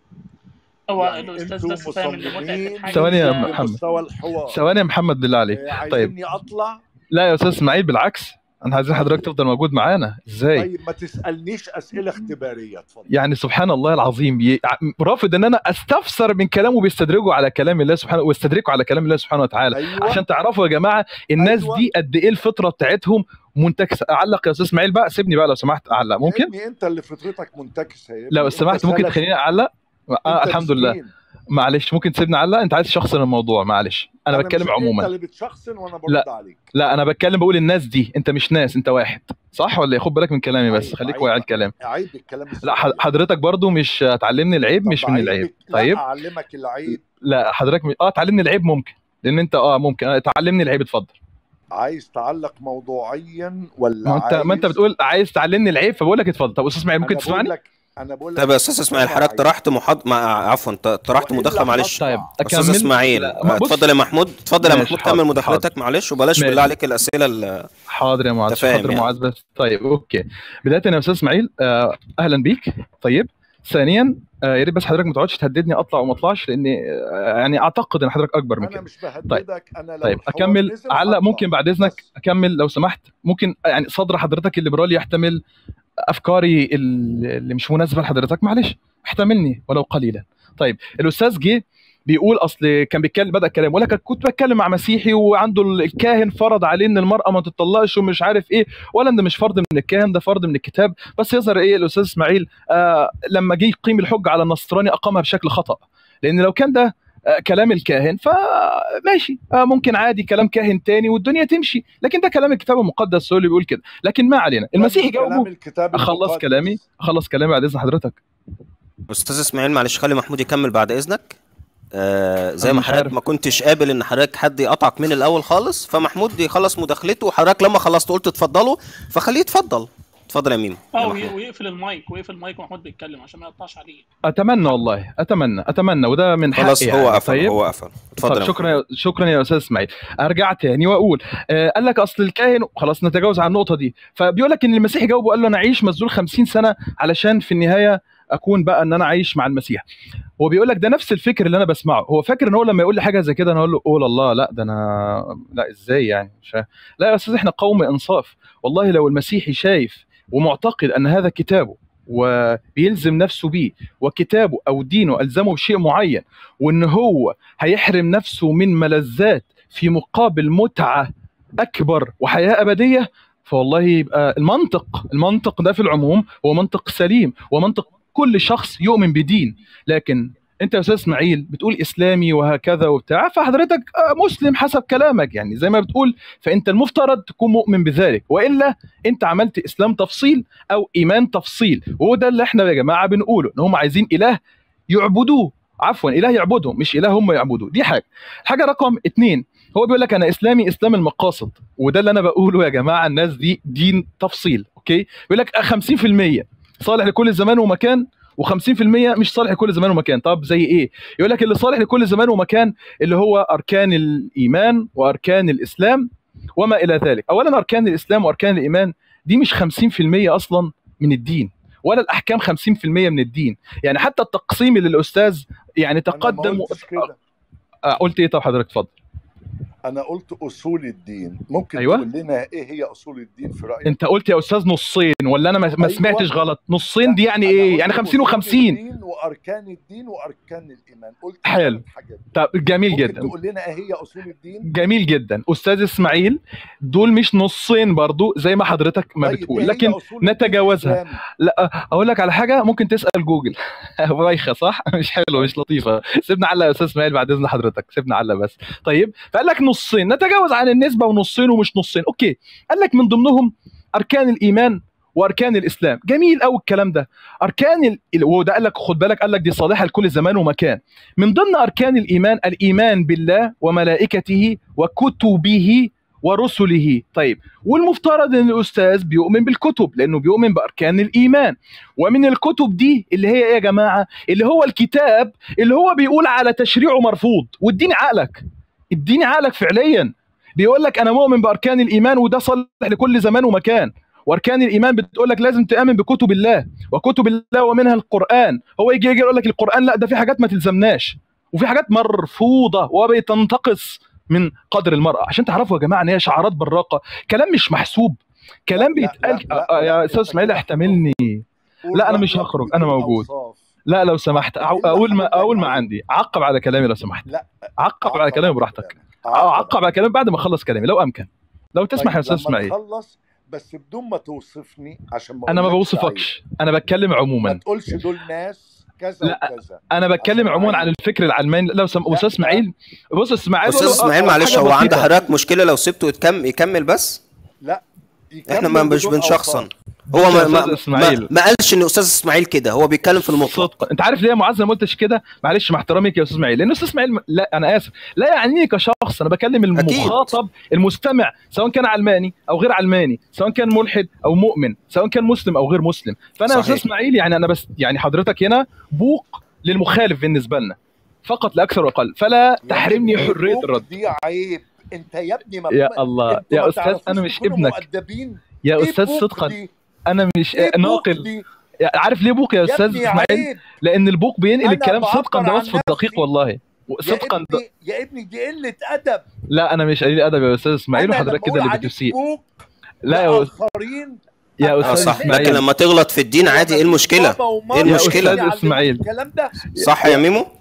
هو يعني الاستاذ أنتوا بس فاهم ان متعه مصممين الحج ثواني يا هي- محمد. بمستوى الحوار ثواني يا محمد بالله عليك آه، طيب عايزني أطلع لا يا استاذ اسماعيل بالعكس انا عايزين حضرتك تفضل موجود معانا ازاي طيب ما تسألنيش أسئلة اختبارية اتفضل يعني سبحان الله العظيم ي- رافض ان انا استفسر من كلامه بيستدرجوا على كلام الله سبحانه ويستدركوا على كلام الله سبحانه وتعالى أيوة عشان تعرفوا يا جماعه الناس أيوة. دي قد ايه الفطره بتاعتهم منتكسه اعلق يا استاذ اسماعيل بقى سيبني بقى لو سمحت اعلق ممكن يا ابني أنت اللي فطرتك منتكسة يا ابني لو أنت سمحت ممكن سلف. تخليني اعلق آه أنت الحمد لله مسكين. معلش ممكن تسيبني اعلق انت عايز شخصن الموضوع معلش انا مش بتكلم أنت عموما اللي بتشخصن وأنا لا. برد عليك لا انا بتكلم بقول الناس دي انت مش ناس انت واحد صح ولا إيه؟ خد بالك من كلامي بس عيب، خليك عيب. واعي على الكلام عيب الكلام لا ح- السلبي. حضرتك برضو مش هتعلمني العيب طب مش من عيب- العيب لا طيب أعلمك العيب لا حضرتك م... اه تعلمني العيب ممكن لان انت اه ممكن آه تعلمني العيب اتفضل عايز تعلق موضوعيا ولا ما انت ما انت عايز- بتقول عايز تعلمني العيب فبقول لك اتفضل طب استاذ اسماعيل ممكن أنا بقول تسمعني لك انا بقول لك طب يا استاذ اسماعيل حضرتك عيب. طرحت محاض مع عفوا ط- طرحت وإلا مداخله معلش هطلع. طيب استاذ اكمل اسماعيل لا، ما- آه، بص- اتفضل يا محمود اتفضل يا ماشي، محمود حاضر، كمل مداخلتك معلش وبلاش ماشي. بالله عليك الاسئله ال- حاضر يا معاذ أنت فاهم حاضر يعني. معاذ بس طيب اوكي بدايه يا استاذ اسماعيل آه اهلا بيك طيب ثانيا آه يا ريت بس حضرتك ما تقعدش تهددني اطلع وما اطلعش لان آه يعني اعتقد ان حضرتك اكبر من انا كده مش بهددك انا لو طيب الحوار اكمل نزل علق هطلع. ممكن بعد اذنك بس. اكمل لو سمحت ممكن يعني صدر حضرتك الليبرالي يحتمل افكاري ال- اللي مش مناسبه لحضرتك معلش احتملني ولو قليلا طيب الاستاذ جه بيقول اصل كان بيتكلم بدا الكلام يقول لك كنت بتكلم مع مسيحي وعنده الكاهن فرض عليه ان المراه ما تطلقش ومش عارف ايه ولا ده مش فرض من الكاهن ده فرض من الكتاب بس يظهر ايه الاستاذ اسماعيل آه لما جه يقيم الحجه على النصراني اقامها بشكل خطا لان لو كان ده آه، كلام الكاهن فماشي آه، ممكن عادي كلام كاهن تاني والدنيا تمشي لكن ده كلام الكتاب المقدس هو اللي بيقول كده لكن ما علينا المسيح كلام جاوبه الكتاب اخلص المقدس. كلامي اخلص كلامي بعد اذن حضرتك استاذ اسماعيل معلش خلي محمود يكمل بعد اذنك آه زي أنا ما مش حضرتك عارف. ما كنتش قابل ان حضرتك حد يقطعك من الاول خالص فمحمود يخلص مداخلته وحضرتك لما خلصت قلت اتفضلوا فخليه يتفضل اتفضل يا ميمو يا اه محمود. وي- ويقفل المايك ويقفل المايك ومحمود بيتكلم عشان ما يقطعش عليه اتمنى والله اتمنى اتمنى وده من حقي خلاص يعني. هو قفل طيب هو قفل اتفضل طب يا شكرا يا- شكرا يا استاذ اسماعيل ارجع تاني واقول آه قال لك اصل الكاهن خلاص نتجاوز عن النقطه دي فبيقول لك ان المسيح جاوبه قال له انا اعيش مسجون 50 سنه علشان في النهايه اكون بقى ان انا عايش مع المسيح هو بيقول لك ده نفس الفكر اللي انا بسمعه هو فاكر ان هو لما يقول لي حاجه زي كده انا اقول له قول الله لا ده انا لا ازاي يعني مش فاهم. لا يا استاذ احنا قوم انصاف والله لو المسيحي شايف ومعتقد ان هذا كتابه وبيلزم نفسه بيه وكتابه او دينه الزمه بشيء معين وان هو هيحرم نفسه من ملذات في مقابل متعه اكبر وحياه ابديه فوالله يبقى المنطق المنطق ده في العموم هو منطق سليم ومنطق كل شخص يؤمن بدين لكن انت يا استاذ اسماعيل بتقول اسلامي وهكذا وبتاع فحضرتك آه، مسلم حسب كلامك يعني زي ما بتقول فانت المفترض تكون مؤمن بذلك والا انت عملت اسلام تفصيل او ايمان تفصيل وهو ده اللي احنا يا جماعه بنقوله ان هم عايزين اله يعبدوه عفوا اله يعبدهم مش اله هم يعبدوه دي حاجه حاجه رقم اتنين هو بيقول لك انا اسلامي اسلام المقاصد وده اللي انا بقوله يا جماعه الناس دي دين تفصيل اوكي بيقول لك 50% صالح لكل زمان ومكان و50% مش صالح لكل زمان ومكان طب زي ايه يقول لك اللي صالح لكل زمان ومكان اللي هو اركان الايمان واركان الاسلام وما الى ذلك اولا اركان الاسلام واركان الايمان دي مش 50% اصلا من الدين ولا الاحكام 50% من الدين يعني حتى التقسيم اللي الاستاذ يعني أنا ما تقدم قلتش كده آه، قلت ايه طب حضرتك اتفضل انا قلت اصول الدين ممكن أيوة. تقول لنا ايه هي اصول الدين في رايك انت قلت يا استاذ نصين ولا انا ما ما أيوة. سمعتش غلط نصين دي يعني أنا ايه قلت يعني 50 أصول و50 الدين واركان الدين واركان الايمان قلت حلو. ثلاث حاجات طب جميل ممكن جدا تقول لنا ايه هي اصول الدين جميل جدا استاذ اسماعيل دول مش نصين برضو زي ما حضرتك ما طيب، بتقول إيه هي لكن أصول الدين نتجاوزها. الإسلامي؟ لا اقول لك على حاجه ممكن تسال جوجل بايخه صح مش حلوه مش لطيفه سيبنا علق يا استاذ اسماعيل بعد اذن حضرتك سيبنا علق بس طيب فقال لك نصين نتجاوز عن النسبه ونصين ومش نصين اوكي قال لك من ضمنهم اركان الايمان واركان الاسلام جميل قوي الكلام ده اركان ال... ال- وده قال لك خد بالك قال لك دي صالحه لكل زمان ومكان من ضمن اركان الايمان الايمان بالله وملائكته وكتبه ورسله طيب والمفترض ان الاستاذ بيؤمن بالكتب لانه بيؤمن باركان الايمان ومن الكتب دي اللي هي ايه يا جماعه اللي هو الكتاب اللي هو بيقول على تشريعه مرفوض واديني عقلك اديني عقلك فعليا بيقول لك انا مؤمن باركان الايمان وده صالح لكل زمان ومكان واركان الايمان بتقول لك لازم تامن بكتب الله وكتب الله ومنها القران هو يجي يجي يقول لك القران لا ده في حاجات ما تلزمناش وفي حاجات مرفوضه وبتنتقص من قدر المراه عشان تعرفوا يا جماعه ان هي شعارات براقه كلام مش محسوب كلام لا، لا، بيتقال لا، آه، لا، يا لا، استاذ أنت اسماعيل كده احتملني قول لا، أنا رأيك مش هخرج، أنا بدون موجود. أوصاف. لا لو سمحت أو إلا اقول ما حضرتك اقول ما عايز. عندي عقب على كلامي لو سمحت لا عقب على كلامي براحتك عقب. عقب على كلامي بعد ما اخلص كلامي لو امكن لو تسمح يا طيب، استاذ لما اسماعيل تخلص بس بدون ما توصفني عشان ما انا ما أقولكش بوصفكش انا بتكلم عيب. ما عموما تقولش دول ناس كذا لا، وكذا انا بتكلم عشان عموما عن عيب. الفكر العلماني لو سم... لا، استاذ لا. اسماعيل بص اسماعيل استاذ بقول له- اسماعيل أه، معلش حاجة هو عند بسيطة. حضرتك مشكله لو سبته يكمل يكمل بس احنا ما يكمل مش بدون بنشخصن أوصاف. هو بص يا ما, ما, أستاذ إسماعيل. ما, ما قالش ان استاذ اسماعيل كده هو بيتكلم في المطلق صدق انت عارف ليه يا معاذ أنا ما قلتش كده معلش مع احترامك يا استاذ اسماعيل لان استاذ اسماعيل لا انا اسف لا يعنيني كشخص انا بكلم المخاطب المستمع سواء كان علماني او غير علماني سواء كان ملحد او مؤمن سواء كان مسلم او غير مسلم فانا يا صحيح. استاذ اسماعيل يعني انا بس يعني حضرتك هنا بوق للمخالف بالنسبه لنا فقط لا اكثر واقل فلا تحرمني يعني حريه الحقوق الرد دي عيب انت يا ابني ما يا الله انتوا يا ما استاذ تعرفوش انا مش تكونوا ابنك مؤدبين يا إيه استاذ بوق صدقا دي؟ انا مش إيه بوق ناقل دي؟ عارف ليه بوق يا يا استاذ ابني اسماعيل عيب لان البوق بينقل أنا الكلام صدقا بعبر ده عن وصف دقيق نفسي. والله يا صدقا ده ابني يا ابني دي قله ادب لا انا مش قليل ادب يا استاذ اسماعيل أنا وحضرتك لما كده أقول اللي عليك بتسيء بوق لا يا أستاذ- لآخرين يا اه استاذ صح لكن اسماعيل لما تغلط في الدين عادي ايه المشكله بابا وماما إيه المشكلة؟ يعلموك أستاذ إسماعيل. الكلام ده صح يا ميمو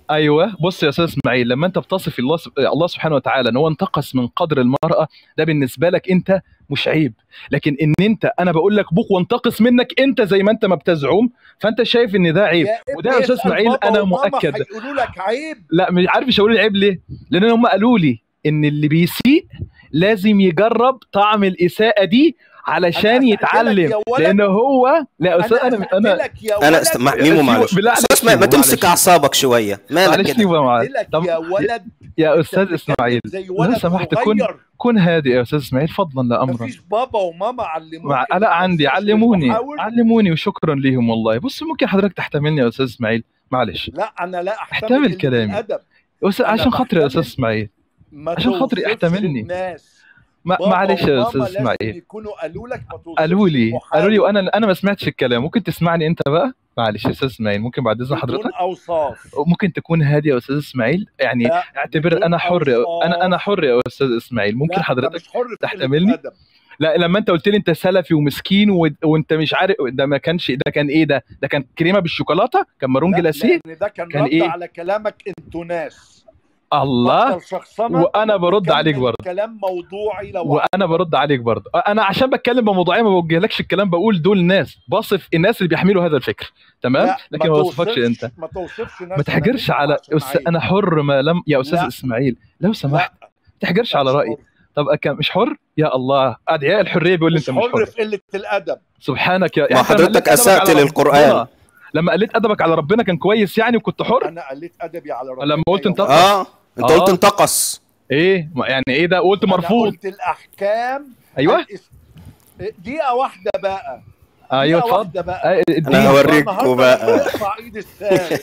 ايوه بص يا استاذ اسماعيل لما انت بتصف الله سب- الله سبحانه وتعالى ان هو انتقص من قدر المراه ده بالنسبه لك انت مش عيب لكن ان انت انا بقول لك بوك وانتقص منك انت زي ما انت ما بتزعم فانت شايف ان ده عيب يا وده ابني يا استاذ اسأل اسماعيل بابا انا وماما مؤكد هيقولوا لك عيب لا مش عارف مش هقول العيب ليه لان هم قالوا لي ان اللي بيسيء لازم يجرب طعم الاساءه دي علشان أنا أسألك يتعلم يا ولد. لان هو لا يا استاذ انا انا أسألك يا انا ولد است... مع- ميمو معلش بالله عليك استاذ اسماعيل ما سيبه، تمسك معلش. اعصابك شويه مالك معلش كده سيبه معاك قلت لك طب يا ولد يا أنت استاذ بتتكلم اسماعيل زي لو ولد سمحت كن صغير كن هادئ يا استاذ اسماعيل فضلا لا امرا مفيش بابا وماما علموك مع... إنك لا ما عندي تنساش علموني المحاور؟ علموني وشكرا ليهم والله بص ممكن حضرتك تحتملني يا استاذ اسماعيل معلش لا انا لا احتمل احتمل قلة كلامي. الادب أس... أنا عشان خاطري يا بحتمل. استاذ اسماعيل ما عشان خاطري توصفش احتملني. الناس ما... بابا معلش يا وماما استاذ لازم اسماعيل يكونوا قالوا لك ما توصفش قالوا لي المحاور قالوا لي وانا انا ما سمعتش الكلام ممكن تسمعني انت بقى معلش يا استاذ اسماعيل ممكن بعد اذن بدون حضرتك اوصاف ممكن تكون هادي يا استاذ اسماعيل يعني لا، اعتبر بدون انا حر أوصاف. انا انا حر يا استاذ اسماعيل ممكن لا، أنت حضرتك مش حر في قلة تحتملني؟ الأدب. لا لما انت قلت لي انت سلفي ومسكين و... وانت مش عارف ده ما كانش ده كان ايه ده ده كان كريمه بالشوكولاته كان مارون لا، جلاسيه لان ده كان, كان رد إيه؟ على كلامك انتوا ناس الله بطل شخصنة وانا برد وكمل عليك برضه كلام موضوعي لو وانا برد عليك برضه انا عشان بتكلم بموضوعيه ما بوجهلكش الكلام بقول دول ناس بصف الناس اللي بيحملوا هذا الفكر تمام لا، لكن ما بوصفكش توصفش- انت ما توصفش نفسك ما تحجرش على عشان أس... عيب. انا حر ما لم يا استاذ لا. اسماعيل لو سمحت لا، ما تحجرش على مش رايي حر. طب أكا مش حر يا الله ادعياء الحريه بيقول لي مش انت مش حر حر في قله الادب سبحانك يا ما يعني أنت لما حضرتك قلت أدبك أسأت على للقرآن. ربنا- لما قلت ادبك على ربنا كان كويس يعني وكنت حر انا قلت ادبي على ربنا لما قلت يا انت- ولد. اه انت آه. قلت انتقص ايه ما- يعني ايه ده قلت أنا مرفوض قلت الاحكام ايوه الإس- دقيقه واحده بقى ايوه دقيقة اتفضل واحده بقى آه، انا اديني. هوريكوا النهاردة بقى نقطع ايد السارق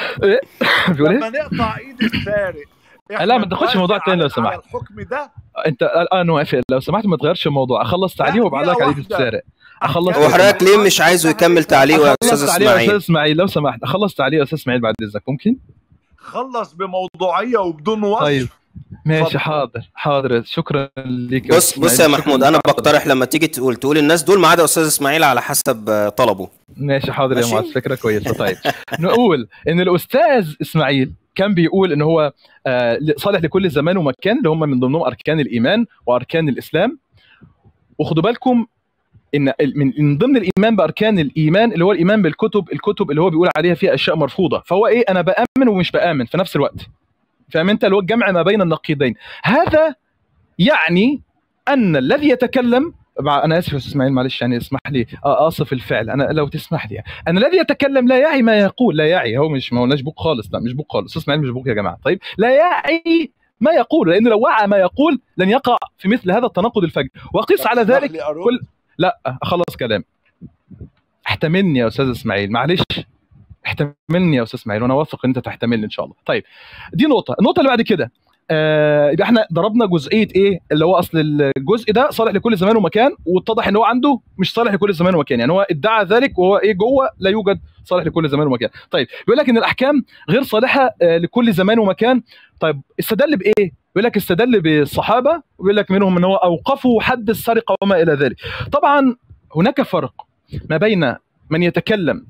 بيقول لما ايه نقطع ايد السارق لا، ما تاخدش موضوع تاني لو على- سمحت. على الحكم ده انت الان موافق لو سمحت ما تغيرش الموضوع اخلص تعليق وابعت لك دقيقة عليه واحدة. السارق اخلص هو حضرتك ليه مش عايزه يكمل تعليقه يا استاذ اخلص تعليق يا استاذ اسماعيل اسماعيل لو سمحت اخلص تعليق يا استاذ اسماعيل بعد اذنك ممكن خلص بموضوعيه وبدون وصف طيب. ماشي اتفضل. حاضر حاضر شكرا ليك يا بص أستاذ بص يا إسماعيل. محمود شكراً انا لك. بقترح لما تيجي تقول تقول الناس دول ما عدا استاذ اسماعيل على حسب آه، طلبه ماشي حاضر يا ماشي. معاذ فكره كويسه طيب نقول ان الاستاذ اسماعيل كان بيقول ان هو آه، صالح لكل زمان ومكان اللي هم من ضمنهم اركان الايمان واركان الاسلام وخدوا بالكم ان ال- من من ضمن الايمان باركان الايمان اللي هو الايمان بالكتب الكتب اللي هو بيقول عليها فيها اشياء مرفوضه فهو ايه انا بامن ومش بامن في نفس الوقت فاهم انت اللي هو الجمع ما بين النقيضين هذا يعني ان الذي يتكلم مع- انا اسف يا استاذ اسماعيل معلش يعني اسمح لي آه، اصف الفعل انا لو تسمح لي ان الذي يتكلم لا يعي ما يقول لا يعي هو مش ما قلناش بوك خالص لا مش بوك خالص استاذ اسماعيل مش بوك يا جماعه طيب لا يعي ما يقول لانه لو وعى ما يقول لن يقع في مثل هذا التناقض الفج وقس على تسمح ذلك لي أرد؟ كل لا اخلص كلام احتملني يا استاذ اسماعيل معلش احتملني يا استاذ اسماعيل وانا واثق ان انت تحتملني ان شاء الله طيب دي نقطه النقطه اللي بعد كده آه يبقى احنا ضربنا جزئيه ايه اللي هو اصل الجزء ده صالح لكل زمان ومكان واتضح ان هو عنده مش صالح لكل زمان ومكان يعني هو ادعى ذلك وهو ايه جوه لا يوجد صالح لكل زمان ومكان طيب بيقول لك ان الاحكام غير صالحه آه لكل زمان ومكان طيب استدل بايه بيقول لك استدل بالصحابه وبيقول لك منهم ان هو اوقفوا حد السرقه وما الى ذلك طبعا هناك فرق ما بين من يتكلم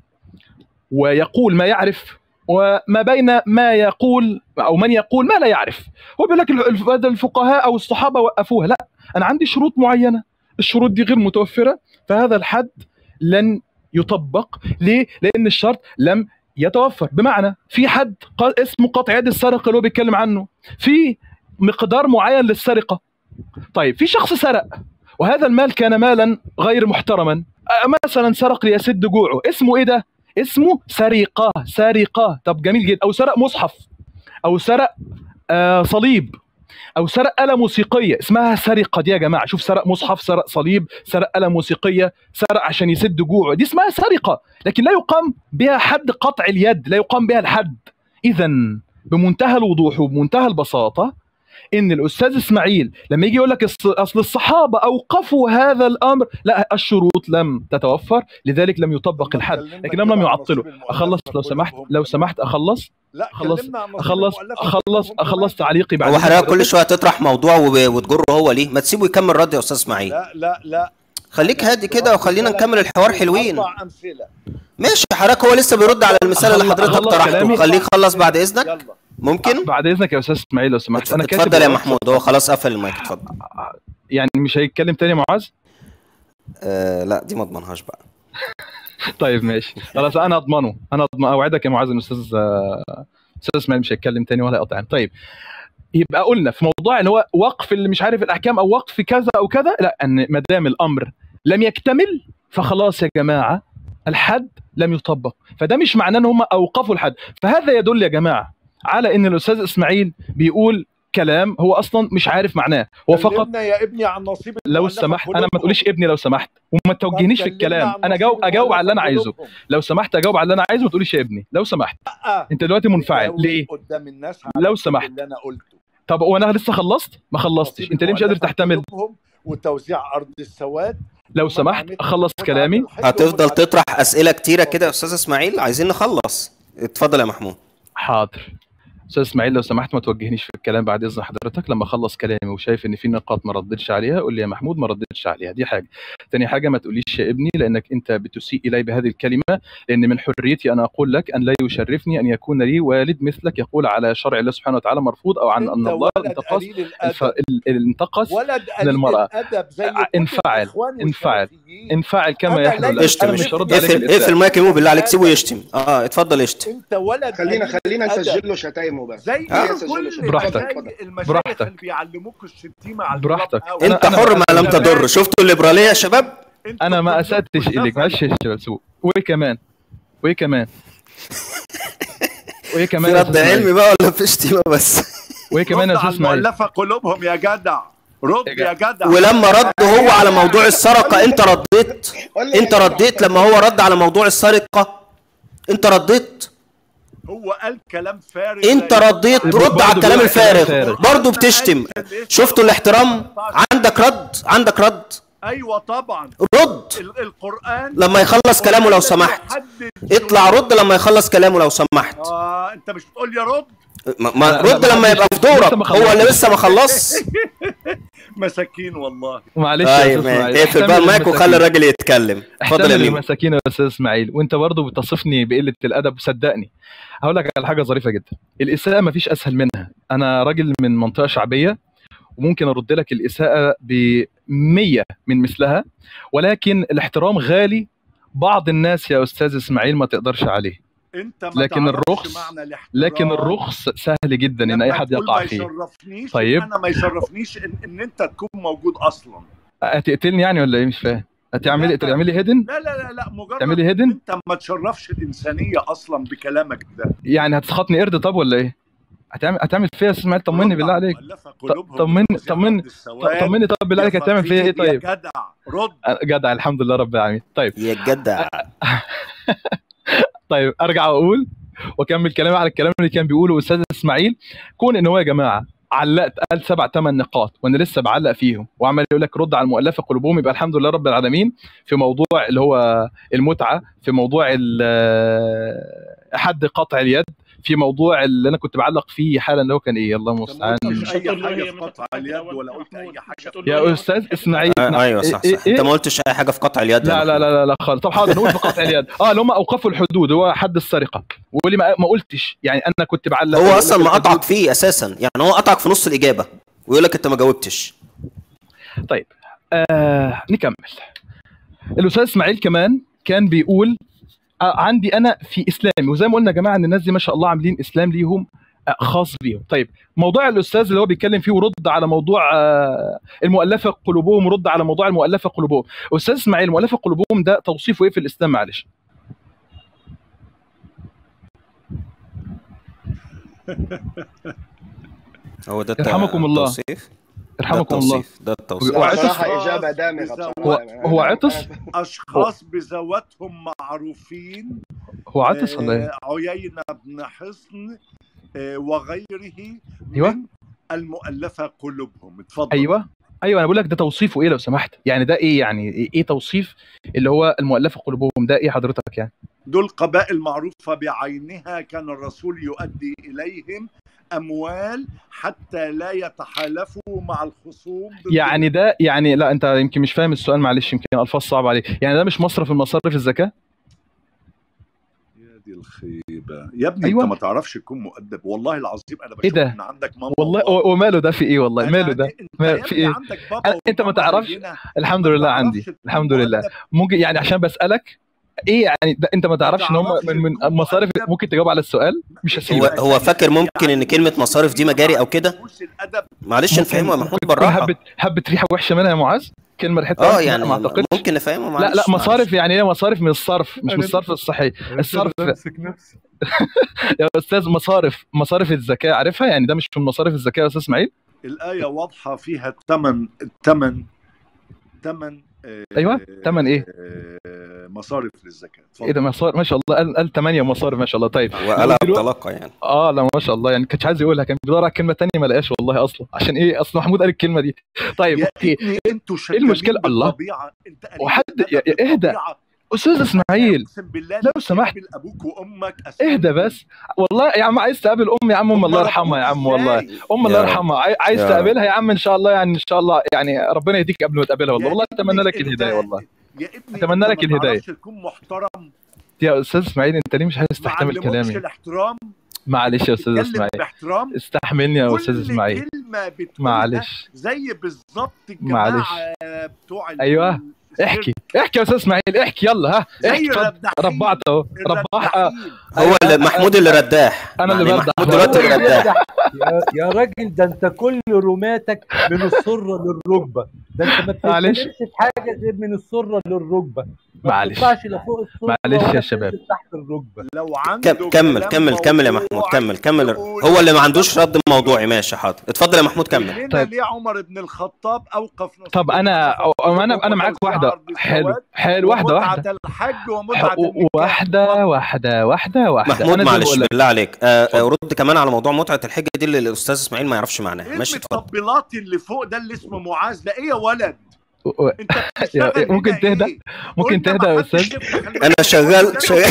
ويقول ما يعرف وما بين ما يقول او من يقول ما لا يعرف هو بيقول لك الف- الفقهاء او الصحابه وقفوها لا انا عندي شروط معينه الشروط دي غير متوفره فهذا الحد لن يطبق ليه لان الشرط لم يتوفر بمعنى في حد قا- اسمه قطع يد السرقه اللي هو بيتكلم عنه في مقدار معين للسرقه طيب في شخص سرق وهذا المال كان مالا غير محترما أه، مثلا سرق ليسد جوعه اسمه ايه ده اسمه سرقه سرقه طب جميل جدا او سرق مصحف او سرق آه صليب او سرق آلة موسيقية اسمها سرقة دي يا جماعة شوف سرق مصحف سرق صليب سرق آلة موسيقية سرق عشان يسد جوعه دي اسمها سرقة لكن لا يقام بها حد قطع اليد لا يقام بها الحد اذا بمنتهى الوضوح وبمنتهى البساطة ان الاستاذ اسماعيل لما يجي يقول لك الص- اصل الصحابه اوقفوا هذا الامر لا الشروط لم تتوفر لذلك لم يطبق الحد لكن لم لم يعطله اخلص لو سمحت لو سمحت اخلص لا أخلص- كلمنا عن نصيب اخلص المؤلفة اخلص كلهم اخلص كمان. تعليقي بعد هو إذن حضرتك كل حضرتك. شويه تطرح موضوع وب- وتجره هو ليه ما تسيبه يكمل رد يا استاذ اسماعيل لا لا لا خليك هادي كده وخلينا نكمل الحوار حلوين اربع امثله ماشي حضرتك هو لسه بيرد على المثال اللي أخلص- حضرتك أخلص طرحته كلامي. خليه يخلص بعد اذنك يلا ممكن بعد اذنك يا استاذ اسماعيل لو سمحت انا كاتب اتفضل يا الواتس- محمود هو خلاص قفل المايك اتفضل يعني مش هيتكلم تاني يا معاذ آه لا دي ما اضمنهاش بقى طيب ماشي خلاص انا اضمنه انا أضمن اوعدك يا معاذ ان استاذ آه، استاذ اسماعيل مش هيتكلم تاني ولا يقطعني طيب يبقى قلنا في موضوع اللي هو وقف اللي مش عارف الاحكام او وقف كذا او كذا لا ان ما دام الامر لم يكتمل فخلاص يا جماعه الحد لم يطبق فده مش معناه ان هم اوقفوا الحد فهذا يدل يا جماعه على ان الاستاذ اسماعيل بيقول كلام هو اصلا مش عارف معناه هو فقط كلمنا يا ابني عن نصيب لو المؤلفة سمحت انا ما قلوبهم. تقوليش ابني لو سمحت وما توجهنيش في كلمنا الكلام عن انا نصيب جاوب اجاوب على اللي انا المؤلفة عايزه قلوبهم. لو سمحت اجاوب على اللي انا عايزه ما تقوليش يا ابني لو سمحت لا. انت دلوقتي منفعل جاوب ليه قدام الناس لو على سمحت. اللي انا قلته طب وانا لسه خلصت ما خلصتش نصيب انت ليه مش قادر المؤلفة تحتمل قلوبهم وتوزيع ارض السواد لو سمحت اخلص كلامي هتفضل تطرح اسئله كتيره كده يا استاذ اسماعيل عايزين نخلص اتفضل يا محمود حاضر استاذ اسماعيل لو سمحت ما توجهنيش في الكلام بعد اذن حضرتك لما اخلص كلامي وشايف ان في نقاط ما ردتش عليها قول لي يا محمود ما ردتش عليها دي حاجه تاني حاجه ما تقوليش يا ابني لانك انت بتسيء الي بهذه الكلمه لان من حريتي انا اقول لك ان لا يشرفني ان يكون لي والد مثلك يقول على شرع الله سبحانه وتعالى مرفوض او عن ان الله انتقص الف... ال- الانتقص ولد من المرأة. الادب زي ع- انفعل، انفعل. انفعل انفعل كما أنا يحلو لا لك انا اشتم مش هرد عليك اقفل بالإساءة. اقفل المايك يمو بالله عليك سيبه يشتم اه اتفضل اشتم انت ولد خلينا قليل خلينا الأدب. نسجل له شتايمه بس زي آه. كل براحتك. المشايخ- المشايخ براحتك. اللي بيعلموك الشتيمه على براحتك. الكلاب أوي. أنا- انت أنا حر ما لم أنا- تضر شفتوا الليبراليه يا شباب انت انا ما كلكم اساتش اليك نفس. معلش يا شباب سوق وايه كمان وايه كمان وايه في كمان يا رد أستاذ إسماعيل؟ علمي بقى ولا في شتيمه بس وايه كمان يا رد استاذ على اسماعيل المؤلفه قلوبهم يا جدع رد يا يا جدع ولما رد هو على موضوع السرقه انت رديت انت رديت لما هو رد على موضوع السرقه انت رديت هو قال كلام فارغ انت لا رديت ينفع. رد على الكلام بيقول كلام الفارغ فارغ. برضه بتشتم شفتوا الاحترام عندك رد عندك رد ايوه طبعا رد ال- القران لما يخلص كلامه لو سمحت يحدد اطلع رد لما يخلص كلامه لو سمحت اه انت مش بتقول لي رد ما ما لا، لا، رد ما لما حدش- يبقى في لسه دورك ما هو اللي خلصش. لسه ما خلص مساكين والله معلش يا طيب استاذ اسماعيل اقفل بقى احتمل المايك وخلي المساكين. الراجل يتكلم اتفضل يا احتمل ميمو المساكين يا استاذ اسماعيل وانت برضه بتصفني بقله الادب صدقني هقول لك على حاجه ظريفه جدا الاساءه ما فيش اسهل منها انا راجل من منطقه شعبيه وممكن ارد لك الاساءه ب 100 من مثلها ولكن الاحترام غالي بعض الناس يا استاذ اسماعيل ما تقدرش عليه انت ما لكن تعرفش الرخص- معنى الاحترام. لكن الرخص سهل جدا ان لما اي حد تقول يقع ما فيه يشرفنيش طيب. انا ما يشرفنيش ان, ان انت تكون موجود اصلا هتقتلني يعني ولا ايه مش فاهم هتعملي لا، تعملي هيدن لا لا لا لا مجرد تعملي هيدن انت ما تشرفش الانسانيه اصلا بكلامك ده يعني هتسخطني قرد طب ولا ايه هتعمل هتعمل فيا يا استاذ اسماعيل طمني بالله عليك طمني- طمني- طمني طب بالله عليك هتعمل فيا ايه طيب يا جدع رد جدع الحمد لله رب العالمين طيب يا جدع طيب ارجع واقول واكمل كلامي على الكلام اللي كان بيقوله استاذ اسماعيل كون ان هو يا جماعه علقت قال سبع ثمان نقاط وانا لسه بعلق فيهم وعمال يقول لك رد على المؤلفه قلوبهم يبقى الحمد لله رب العالمين في موضوع اللي هو المتعه في موضوع ال- حد قطع اليد في موضوع اللي انا كنت بعلق فيه حالا اللي هو كان ايه الله المستعان مش اي هتقول له حاجه هي في متى قطع كده اليد ولا ولا قلت محمود؟ اي مش حاجه هتقول له هي يا متى استاذ كده؟ اسماعيل آه، ايوه صح إيه- صح إيه- انت ما قلتش اي حاجه في قطع اليد يا لا لا محمود. لا لا لا خالص طب حاضر نقول في قطع اليد اه اللي هم اوقفوا الحدود هو حد السرقه ويقول لي ما, ما قلتش يعني انا كنت بعلق هو بقول اصلا لك ما الحدود- قطعك فيه اساسا يعني هو قطعك في نص الاجابه ويقول لك انت ما جاوبتش طيب آه نكمل الاستاذ اسماعيل كمان كان بيقول آه عندي انا في اسلامي وزي ما قلنا يا جماعه ان الناس دي ما شاء الله عاملين اسلام ليهم آه خاص بيهم طيب موضوع الاستاذ اللي هو بيتكلم فيه ورد على موضوع آه المؤلفه قلوبهم ورد على موضوع المؤلفه قلوبهم استاذ اسماعيل المؤلفه قلوبهم ده توصيفه ايه في الاسلام معلش هو ده يرحمكم الله. التوصيف ده يرحمكم الله التوصيف ده التوصيف هو لا عطس؟ بصراحة إجابة دامغة هو- بصراحة هو عطس؟ اشخاص بذواتهم معروفين هو عطس ولا ايه؟ آه، عيينة بن حصن آه، وغيره أيوة. من المؤلفة قلوبهم اتفضل ايوه ايوه انا بقول لك ده توصيفه ايه لو سمحت يعني ده ايه يعني ايه إيه توصيف اللي هو المؤلفه قلوبهم ده ايه حضرتك يعني دول قبائل معروفة بعينها كان الرسول يؤدي إليهم اموال حتى لا يتحالفوا مع الخصوم ضد يعني ده يعني لا انت يمكن مش فاهم السؤال معلش يمكن الفاظ صعبه عليك يعني ده مش مصرف من مصارف الزكاه يا دي الخيبه يا ابني أيوة. انت ما تعرفش تكون مؤدب والله العظيم انا بشوف إيه ده؟ ان عندك ماما والله وبابا. و- وماله ده في ايه والله أنا- ماله ده انت ما- يا في ابني إيه؟ عندك بابا أنا- أنت ما وماما تعرفش؟ زينا. الحمد ما لله تعرفش عندي تكون الحمد لله مؤدب. ممكن يعني عشان بسالك ايه يعني ده انت ما تعرفش ان هم تعرفش من من تكون مصارف مؤدب. ممكن تجاوب على السؤال مش هو هسيبك هو فاكر ممكن ان كلمه مصارف دي مجاري او كده مش الادب معلش نفهمه يا محمود ممكن تكون بالراحه هبت هبت ريحه وحشه منها يا معاذ كلمه ريحتها اه وحشة يعني ما اعتقدش ممكن نفهمه معلش لا لا معلش. مصارف يعني ايه مصارف من الصرف مش من الصرف الصحي الصرف امسك نفسك يا استاذ مصارف مصارف الزكاه عارفها يعني ده مش من مصارف الزكاه يا استاذ اسماعيل الايه واضحه فيها الثمن الثمن ثمن أيوة، تمن إيه؟ مصارف للزكاه ايه ده مصارف ما شاء الله قال قال 8 مصارف ما شاء الله طيب وقلب دلوقتي- طلاقه يعني اه لا ما شاء الله يعني كنتش عايز يقولها كان بيدور على كلمه تانية ما لقاش والله اصلا عشان ايه اصل محمود قال الكلمه دي طيب يا اوكي ابني انتوا شغالين المشكلة؟ الله. بالطبيعة. انت قليل وحد- الأدب يا- يا- اهدى. بالطبيعة. استاذ اسماعيل اقسم بالله لو لو سمحت. سمحت ابوك وامك أسمع اهدى بس والله يا عم عايز تقابل امي يا عم ام الله يرحمها يا عم والله ام الله يا رب. يرحمها عاي- عايز يا تقابلها يا عم ان شاء الله يعني ان شاء الله يعني ربنا يهديك قبل ما تقابلها والله والله اتمنى لك الهدايه والله يا ابني أتمنى أنت لك ما الهداية. تعرفش تكون محترم يا استاذ اسماعيل انت ليه مش عايز ما تحتمل علموكش كلامي الاحترام معلش يا استاذ تتكلم اسماعيل باحترام استحملني يا كل استاذ اسماعيل كلمة بتقولها معلش زي بالظبط الجماعة معلش. بتوع ال- أيوة. السيرك. احكي احكي يا استاذ اسماعيل احكي يلا ها زي احكي اتفضل. الرداحين. ربعت اهو رباح آه، الرداحين. هو اللي محمود اللي رداح أنا اللي يعني بردح. محمود دلوقتي اللي رداح يا, يا راجل ده انت كل رماتك من السره للركبه ده انت ما معلش. بتتكلمش في حاجه غير من السره للركبه ما معلش. بتطلعش لا فوق السره معلش يا ولا شباب. بتنزل تحت الركبه لو عنده كم- كمل كلام كمل كمل يا محمود موضوعي كمل كمل يقول هو اللي ما عندوش رد موضوعي ماشي حاضر اتفضل يا محمود كمل هنا طيب. ليه عمر بن الخطاب اوقف نص طب انا أو انا انا معاك واحده حلو حلو واحده واحده متعة الحج ومتعة و- النكاح واحده واحده واحده واحده محمود أنا زي ما معلش بقول لك. بالله عليك آه، آه، رد كمان على موضوع متعه الحجه دي اللي الاستاذ اسماعيل ما يعرفش معناها ايه ماشي اتفضل المطبلات اللي فوق ده اللي اسمه معاذ ده ايه يا ولد و- و- انت بتشتغل ممكن هنا تهدى؟ إيه؟ ممكن قلنا تهدى يا ما حدش أستاذ؟ يفتح الميكروفون انا شغال ده. شغال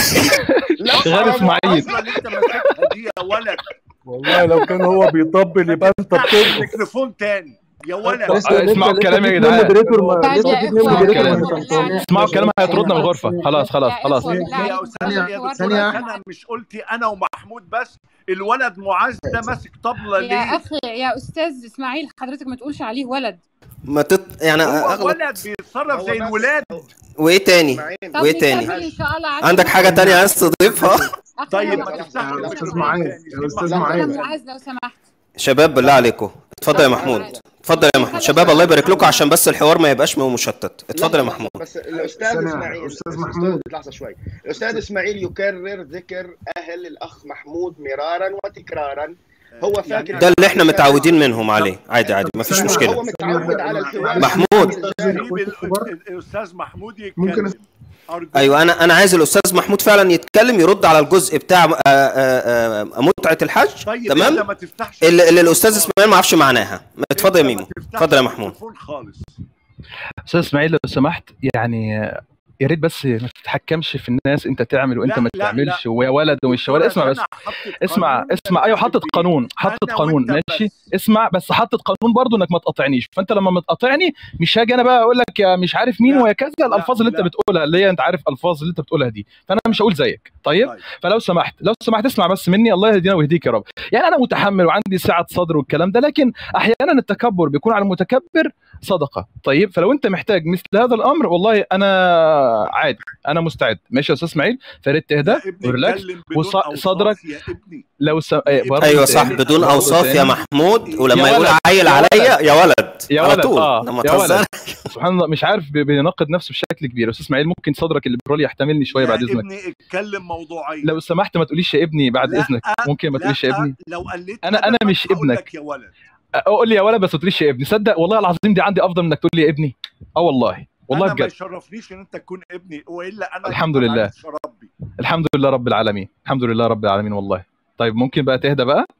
لا شغال حرام إسماعيل. العصرة اللي انت ماسكها دي يا ولد والله لو كان هو بيطبل يبقى انت افتح بترقص الميكروفون تاني يا ولد آه، اسمعوا الكلام يا جدعان طيب يا إخوة، الكلام. لا، اسمعوا الكلام هيطردنا من الغرفه خلاص خلاص يا خلاص إخوة، بالله يا عليكم، استاذ خلوا يا الحوار دكتور ده انا مش قلتي انا ومحمود بس الولد معاذ ده ماسك طبلة يا ليه اخي يا استاذ اسماعيل حضرتك ما تقولش عليه ولد ما تت... يعني هو اغلط ولد بيتصرف هو زي بس- الولاد وايه تاني اسماعيل طب وايه تاني نكمل ان شاء الله عشان عندك حاجه تانية عايز تضيفها أخي طيب يا ما لحظة، تفتحش لحظة، الميكروفون أستاذ معاذ، تاني. يا أستاذ سيب معاذ. محمود. معاذ لو سمحت شباب بالله عليكم اتفضل يا محمود اتفضل يا محمود شباب الله يبارك لكم عشان بس الحوار ما يبقاش مشتت اتفضل يا لحظة، محمود بس الاستاذ سنة، اسماعيل أستاذ الأستاذ- محمود. لحظه شوي الاستاذ اسماعيل يكرر ذكر اهل الاخ محمود مرارا وتكرارا هو فاكر ده اللي احنا متعودين منهم عليه عادي عادي ما فيش هو مشكله متعود على الحوار محمود. سيب ال- الاستاذ محمود ممكن يتكلم أرجوك. ايوه انا انا عايز الاستاذ محمود فعلا يتكلم يرد على الجزء بتاع آه، آه، آه، متعه الحج طيب تمام انت ما تفتحش اللي, اللي الاستاذ اسماعيل ما يعرفش معناها اتفضل يا انت ما ميمو تفتحش اتفضل يا محمود الميكروفون خالص استاذ اسماعيل لو سمحت يعني يا ريت بس ما تتحكمش في الناس انت تعمل وانت لا، ما لا، تعملش ويا ولد ومش دكتور ولد اسمع بس أنا حطيت اسمع قانون اسمع ايوه حطت بي- قانون حطت أنا قانون وأنت ماشي بس. اسمع بس حطت قانون برضو انك ما تقاطعنيش فانت لما ما تقاطعني مش هاجي انا بقى اقول لك يا مش عارف مين لا، ويا كذا الالفاظ اللي انت لا. بتقولها اللي هي انت عارف الفاظ اللي انت بتقولها دي فانا مش هقول زيك طيب طيب. فلو سمحت لو سمحت اسمع بس مني الله يهدينا ويهديك يا رب يعني انا متحمل وعندي سعه صدر والكلام ده لكن احيانا التكبر بيكون على المتكبر صدقه طيب فلو انت محتاج مثل هذا الامر والله انا عادي انا مستعد ماشي يا استاذ اسماعيل فريت تهدى يا ابني وريلاكس اتكلم بدون وص- أوصاف صدرك يا ابني لو س... إيه، برضه ايوه تاني. صح بدون برضه اوصاف يا تاني. محمود ولما يا يقول ولد، عيل يا عليا يا ولد يا على ولد طول اه لما يا ولد تهزر سبحان الله مش عارف بي- بينقد نفسه بشكل كبير استاذ اسماعيل ممكن صدرك الليبرالي يحتملني شويه يا بعد اذنك ابني اتكلم موضوعيا لو سمحت ما تقوليش يا ابني بعد لا، اذنك ممكن ما تقوليش يا لا، ابني لو قلت أنا- أنا أدبك مش هقول ابنك. لك يا ولد قول لي يا ولد بس ما تقوليش يا ابني صدق والله العظيم دي عندي افضل من انك تقول لي يا ابني اه والله والله انا ما بجد يشرفنيش ان انت تكون ابني والا انا الحمد ما لله. عرفتش اربي الحمد لله رب العالمين الحمد لله رب العالمين والله طيب ممكن بقى تهدى بقى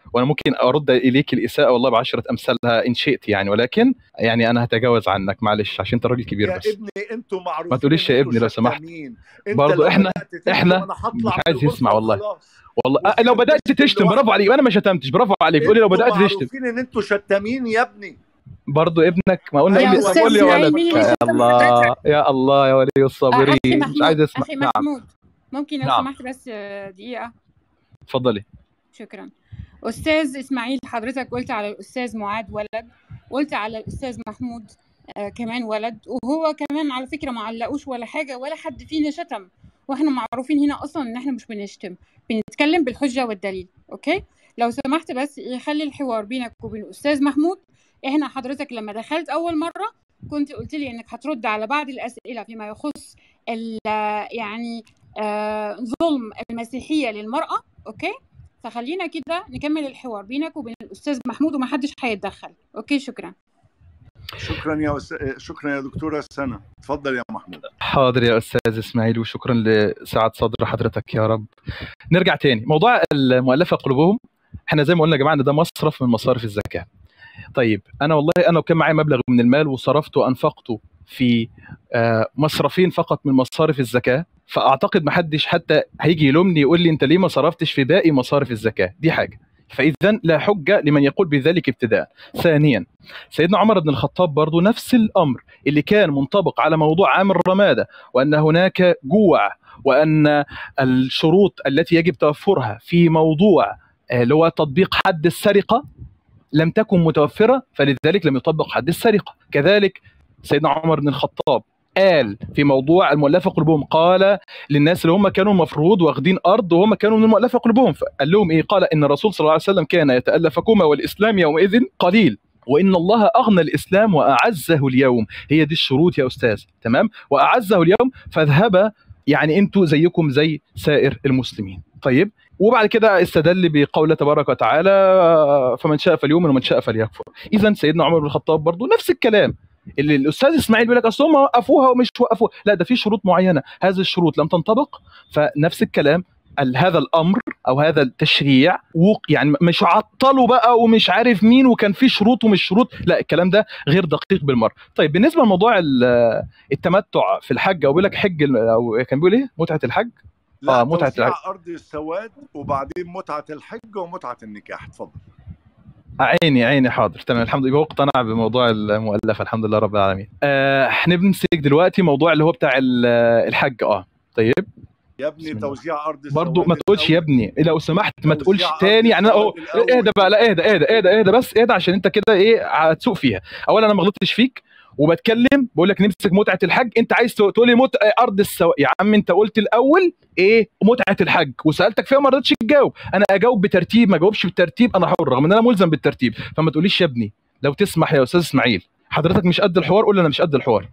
وانا ممكن ارد اليك الاساءه والله بعشره امثالها ان شئت يعني ولكن يعني انا هتجاوز عنك معلش عشان انت راجل كبير يا بس ابني انتوا معروفين ما تقوليش إن يا انتوا ابني لو سمحت. شتامين. انت برضو لو إحنا- بدأت تشتم إحنا- أنا هطلع مش من عايز الغرفة يسمع والله. وخلاص. والله آه لو بدات تشتم برافو عليك انا ما شتمتش برافو عليك بيقول لي لو بدات انتوا تشتم معروفين ان انتوا شتامين يا ابني برضو ابنك ما قلنا يا قول لي أستاذ قول لي يا إسماعيل، ولد مين اللي يا شتم الله حضرتك؟ يا الله يا ولي آه، الصابرين أخي مش محمود عايز اسمع أخي نعم محمود ممكن لو نعم. سمحت بس آه، دقيقة اتفضلي شكرا أستاذ إسماعيل حضرتك قلت على الأستاذ معاذ ولد قلت على الأستاذ محمود آه كمان ولد وهو كمان على فكرة ما علقوش ولا حاجة ولا حد فينا شتم واحنا معروفين هنا أصلا إن احنا مش بنشتم بنتكلم بالحجة والدليل أوكي لو سمحت بس يخلي الحوار بينك وبين الأستاذ محمود احنا حضرتك لما دخلت أول مرة كنت قلت لي إنك هترد على بعض الأسئلة فيما يخص ال- يعني آه ظلم المسيحية للمرأة أوكي فخلينا كده نكمل الحوار بينك وبين الاستاذ محمود ومحدش هيتدخل اوكي شكرا شكرا يا أس... شكرا يا دكتوره سنه اتفضل يا محمود حاضر يا استاذ اسماعيل وشكرا لسعه صدر حضرتك يا رب نرجع تاني موضوع المؤلفه قلوبهم احنا زي ما قلنا يا جماعه ان ده مصرف من مصارف الزكاه طيب انا والله انا وكان معايا مبلغ من المال وصرفته وانفقته في آه، مصرفين فقط من مصارف الزكاه فاعتقد محدش حتى هيجي يلومني يقول لي انت ليه ما صرفتش في باقي مصارف الزكاه دي حاجه فاذا لا حجه لمن يقول بذلك ابتداء ثانيا سيدنا عمر بن الخطاب برضو نفس الامر اللي كان منطبق على موضوع عام الرماده وان هناك جوع وان الشروط التي يجب توفرها في موضوع آه، اللي هو تطبيق حد السرقه لم تكن متوفره فلذلك لم يطبق حد السرقه كذلك سيدنا عمر بن الخطاب قال في موضوع المؤلفه قلوبهم قال للناس اللي هم كانوا المفروض واخدين ارض وهم كانوا من المؤلفه قلوبهم فقال لهم ايه قال ان الرسول صلى الله عليه وسلم كان يتالفكما والاسلام يومئذ قليل وان الله اغنى الاسلام واعزه اليوم هي دي الشروط يا استاذ تمام واعزه اليوم فاذهبا يعني انتوا زيكم زي سائر المسلمين طيب وبعد كده استدل بقوله تبارك وتعالى فمن شاء فليؤمن ومن شاء فليكفر اذا سيدنا عمر بن الخطاب برضو نفس الكلام اللي الاستاذ اسماعيل بيقول لك اصل هم وقفوها ومش وقفوها لا ده في شروط معينه هذه الشروط لم تنطبق فنفس الكلام ال- هذا الامر او هذا التشريع وق- يعني مش عطلوا بقى ومش عارف مين وكان في شروط ومش شروط لا الكلام ده غير دقيق بالمره طيب بالنسبه لموضوع ال- التمتع في الحج او بيقول لك حج ال- او كان بيقول ايه متعه الحج لا آه، متعة توزيع الحج. ارض السواد وبعدين متعه الحج ومتعه النكاح اتفضل عيني عيني حاضر تمام الحمد لله هو اقتنع بموضوع المؤلفه الحمد لله رب العالمين آه هنمسك دلوقتي موضوع اللي هو بتاع ال- الحج اه طيب يا بسم ابني الله. توزيع ارض السواد برضو ما تقولش يا الأول. ابني لو سمحت ما توزيع تقولش أرض تاني يعني انا اهو السواد الأول. اهدى بقى لا اهدى اهدى اهدى اهدى بس اهدى عشان انت كده ايه هتسوق فيها اولا انا ما غلطتش فيك وبتكلم بقول لك نمسك متعه الحج انت عايز تقول لي مت... ارض السواء يا عم انت قلت الاول ايه متعه الحج وسالتك فيها ما رضيتش تجاوب انا اجاوب بترتيب ما اجاوبش بالترتيب انا حر رغم ان انا ملزم بالترتيب فما تقوليش يا ابني لو تسمح يا استاذ اسماعيل حضرتك مش قد الحوار قول لي انا مش قد الحوار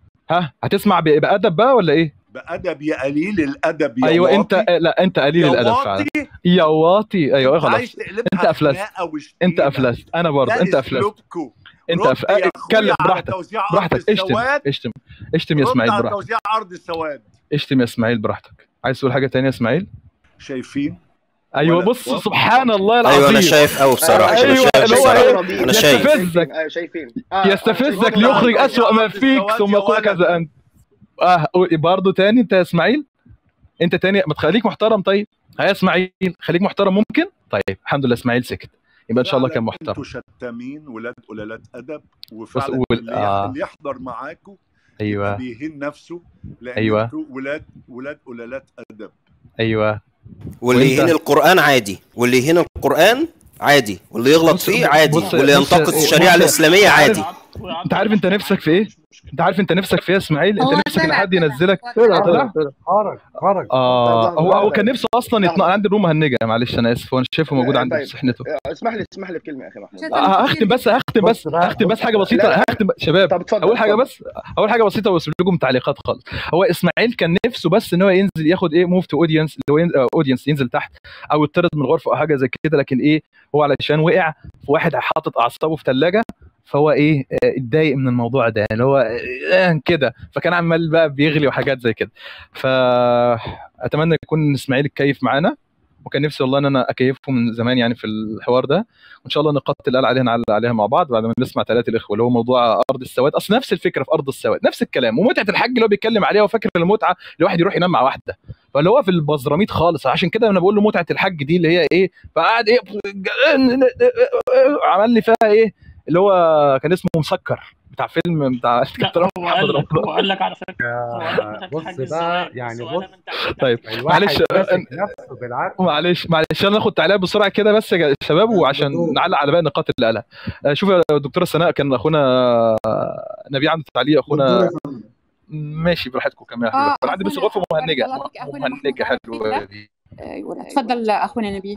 ها هتسمع ب- بادب بقى ولا ايه بادب يا قليل الادب يا ايوه انت واطي. لا انت قليل يا الادب واطي. فعلا يا واطي ايوه أنت خلاص عايز تقلبها انت افلست خناقة وشتيمة. انت افلست انا برضه ده انت افلست أسلوبكم. انت رد أف... يا أخويا اتكلم على براحتك توزيع أرض براحتك اشتم السواد. اشتم اشتم يا رد اسماعيل على براحتك توزيع ارض السواد اشتم يا اسماعيل براحتك عايز تقول حاجه تانية يا اسماعيل شايفين ايوه ولا- بص و- سبحان الله العظيم ايوه انا شايف قوي بصراحه أيوة، انا شايف اللي هو بصراحه إيه؟ انا شايف يستفزك. آه، شايفين آه، يستفزك آه، ليخرج آه، اسوأ ما آه، فيك السواد ثم يا يقول ولد. كذا انت اه برضه تاني انت يا اسماعيل انت تاني ما تخليك محترم طيب ها يا اسماعيل خليك محترم ممكن طيب الحمد لله اسماعيل سكت يبقى ان شاء الله كان محترم انتوا شتامين ولاد قلالات ادب وفعلا وال- اللي, آه. اللي يحضر معاكم ايوه بيهين نفسه لان أيوة. انتوا ولاد ولاد قلالات ادب ايوه واللي وإنت؟ يهين القران عادي واللي يهين القران عادي واللي يغلط بص- فيه عادي بص- واللي بص- ينتقد بص- الشريعه بص- الاسلاميه عادي انت عارف انت نفسك في ايه؟ انت عارف انت نفسك في ايه يا اسماعيل هو انت نفسك ان طلع- حد طلع. ينزلك هو طلع طلع. طلع؟ طلع خرج خرج اه لحظة، هو هو لحظة. كان نفسه اصلا يطلع لحظة. عندي الروم مهنجه معلش انا اسف هو انا شايفه موجود عندي في طيب. سحنته آه، اسمح لي اسمح لي بكلمه يا اخي محمود شتم آه، كتير هختم بس هختم بس بص بقى، هختم بس بص. حاجه بسيطه لا. هختم شباب طب اتفضل اول حاجه اتفضل. بس اول حاجه بسيطه واسيب لكم تعليقات خالص هو اسماعيل كان نفسه بس ان هو ينزل ياخد ايه موف تو اودينس اللي هو اودينس ينزل تحت او يطرد من الغرفه او حاجه زي كده لكن ايه هو علشان وقع في واحد حاطط اعصابه في ثلاجه فهو ايه آه، اتضايق من الموضوع ده اللي هو آه، كده فكان عمال بقى بيغلي وحاجات زي كده فاتمنى يكون اسماعيل اتكيف معانا وكان نفسي والله ان انا اكيفهم من زمان يعني في الحوار ده وان شاء الله نقاط اللي قال عليها نعلق عليها مع بعض بعد ما نسمع ثلاث الاخوه اللي هو موضوع ارض السواد اصل نفس الفكره في ارض السواد نفس الكلام ومتعه الحج اللي هو بيتكلم عليها وفاكر المتعه الواحد يروح ينام مع واحده فاللي هو في البزراميط خالص عشان كده انا بقول له متعه الحج دي اللي هي ايه فقعد ايه عمل لي فيها ايه اللي هو كان اسمه مسكر بتاع فيلم بتاع لا كابتن هو قال لك محمد هو قال لك على فكره هو قال لك يا متى بص تحج بقى السؤال يعني السؤال بص من تحت طيب الواحد معلش ماسك أن- نفسه بالعكس معلش معلش انا ناخد تعليق بسرعه كده بس يا شباب وعشان بدور. نعلق على باقي النقاط اللي قالها آه، شوف يا دكتوره سناء كان اخونا آه، نبيل عنده تعليق اخونا ماشي براحتكم كمل يا حبيبي اه انا عندي بس اخونا غرفه بارك مهنجه الله فيك اخونا محمود مهنجه على حلوه فكره دي آه، اتفضل اخونا نبيل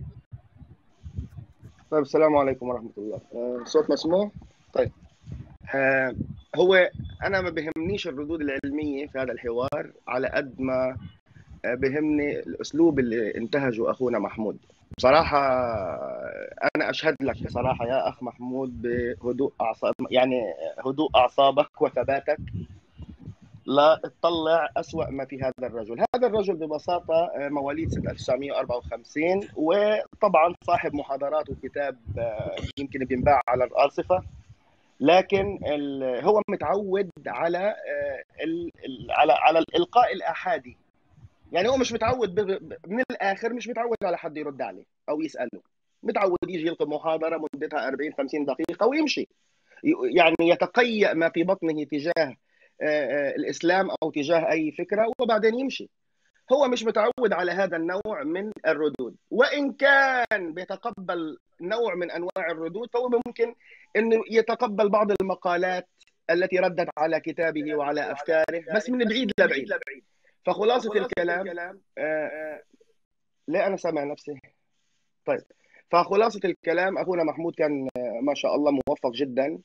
طيب السلام عليكم ورحمة الله آه، الصوت مسموع؟ طيب آه، هو أنا ما بهمنيش الردود العلمية في هذا الحوار على قد ما آه، بهمني الأسلوب اللي انتهجه أخونا محمود بصراحة آه، أنا أشهد لك بصراحة يا أخ محمود بهدوء أعصاب يعني هدوء أعصابك وثباتك لا تطلع أسوأ ما في هذا الرجل هذا الرجل ببساطة آه، مواليد سنة 1954 وطبعا صاحب محاضرات وكتاب آه، يمكن بينباع على الأرصفة لكن ال- هو متعود على آه، ال- ال- على على الإلقاء الآحادي يعني هو مش متعود ب- ب- من الآخر مش متعود على حد يرد عليه أو يسأله متعود يجي يلقي محاضرة مدتها 40 50 دقيقة ويمشي ي- يعني يتقيأ ما في بطنه تجاه آه، آه، الاسلام او تجاه اي فكره وبعدين يمشي هو مش متعود على هذا النوع من الردود وان كان بيتقبل نوع من انواع الردود فهو ممكن انه يتقبل بعض المقالات التي ردت على كتابه وعلى افكاره بس من بعيد لبعيد فخلاصه الكلام آه، لا انا سامع نفسي طيب فخلاصه الكلام اخونا محمود كان آه، ما شاء الله موفق جدا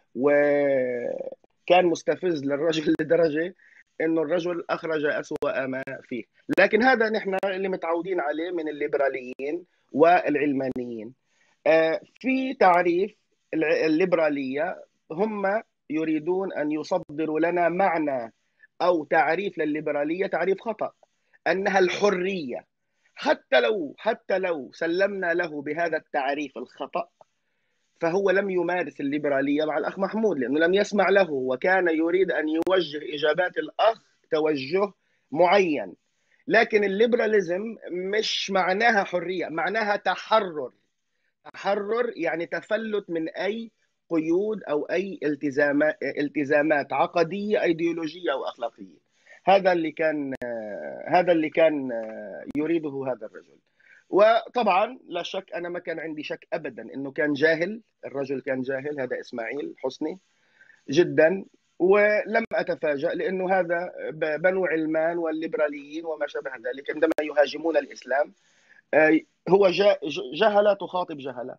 وكان مستفز للرجل لدرجه انه الرجل اخرج اسوأ ما فيه لكن هذا نحن اللي متعودين عليه من الليبراليين والعلمانيين آه، في تعريف الع- الليبراليه هم يريدون ان يصدروا لنا معنى او تعريف للليبراليه تعريف خطا انها الحريه حتى لو حتى لو سلمنا له بهذا التعريف الخطا فهو لم يمارس الليبرالية مع الأخ محمود لأنه لم يسمع له وكان يريد أن يوجه إجابات الأخ توجه معين لكن الليبراليزم مش معناها حرية معناها تحرر تحرر يعني تفلت من أي قيود أو أي التزامات التزامات عقدية أيديولوجية أو أخلاقية هذا اللي كان هذا اللي كان يريده هذا الرجل وطبعا لا شك انا ما كان عندي شك ابدا انه كان جاهل الرجل كان جاهل هذا اسماعيل حسني جدا ولم اتفاجا لانه هذا ب- بنو علمان والليبراليين وما شابه ذلك عندما يهاجمون الاسلام آه، هو جا- ج- جهله تخاطب جهله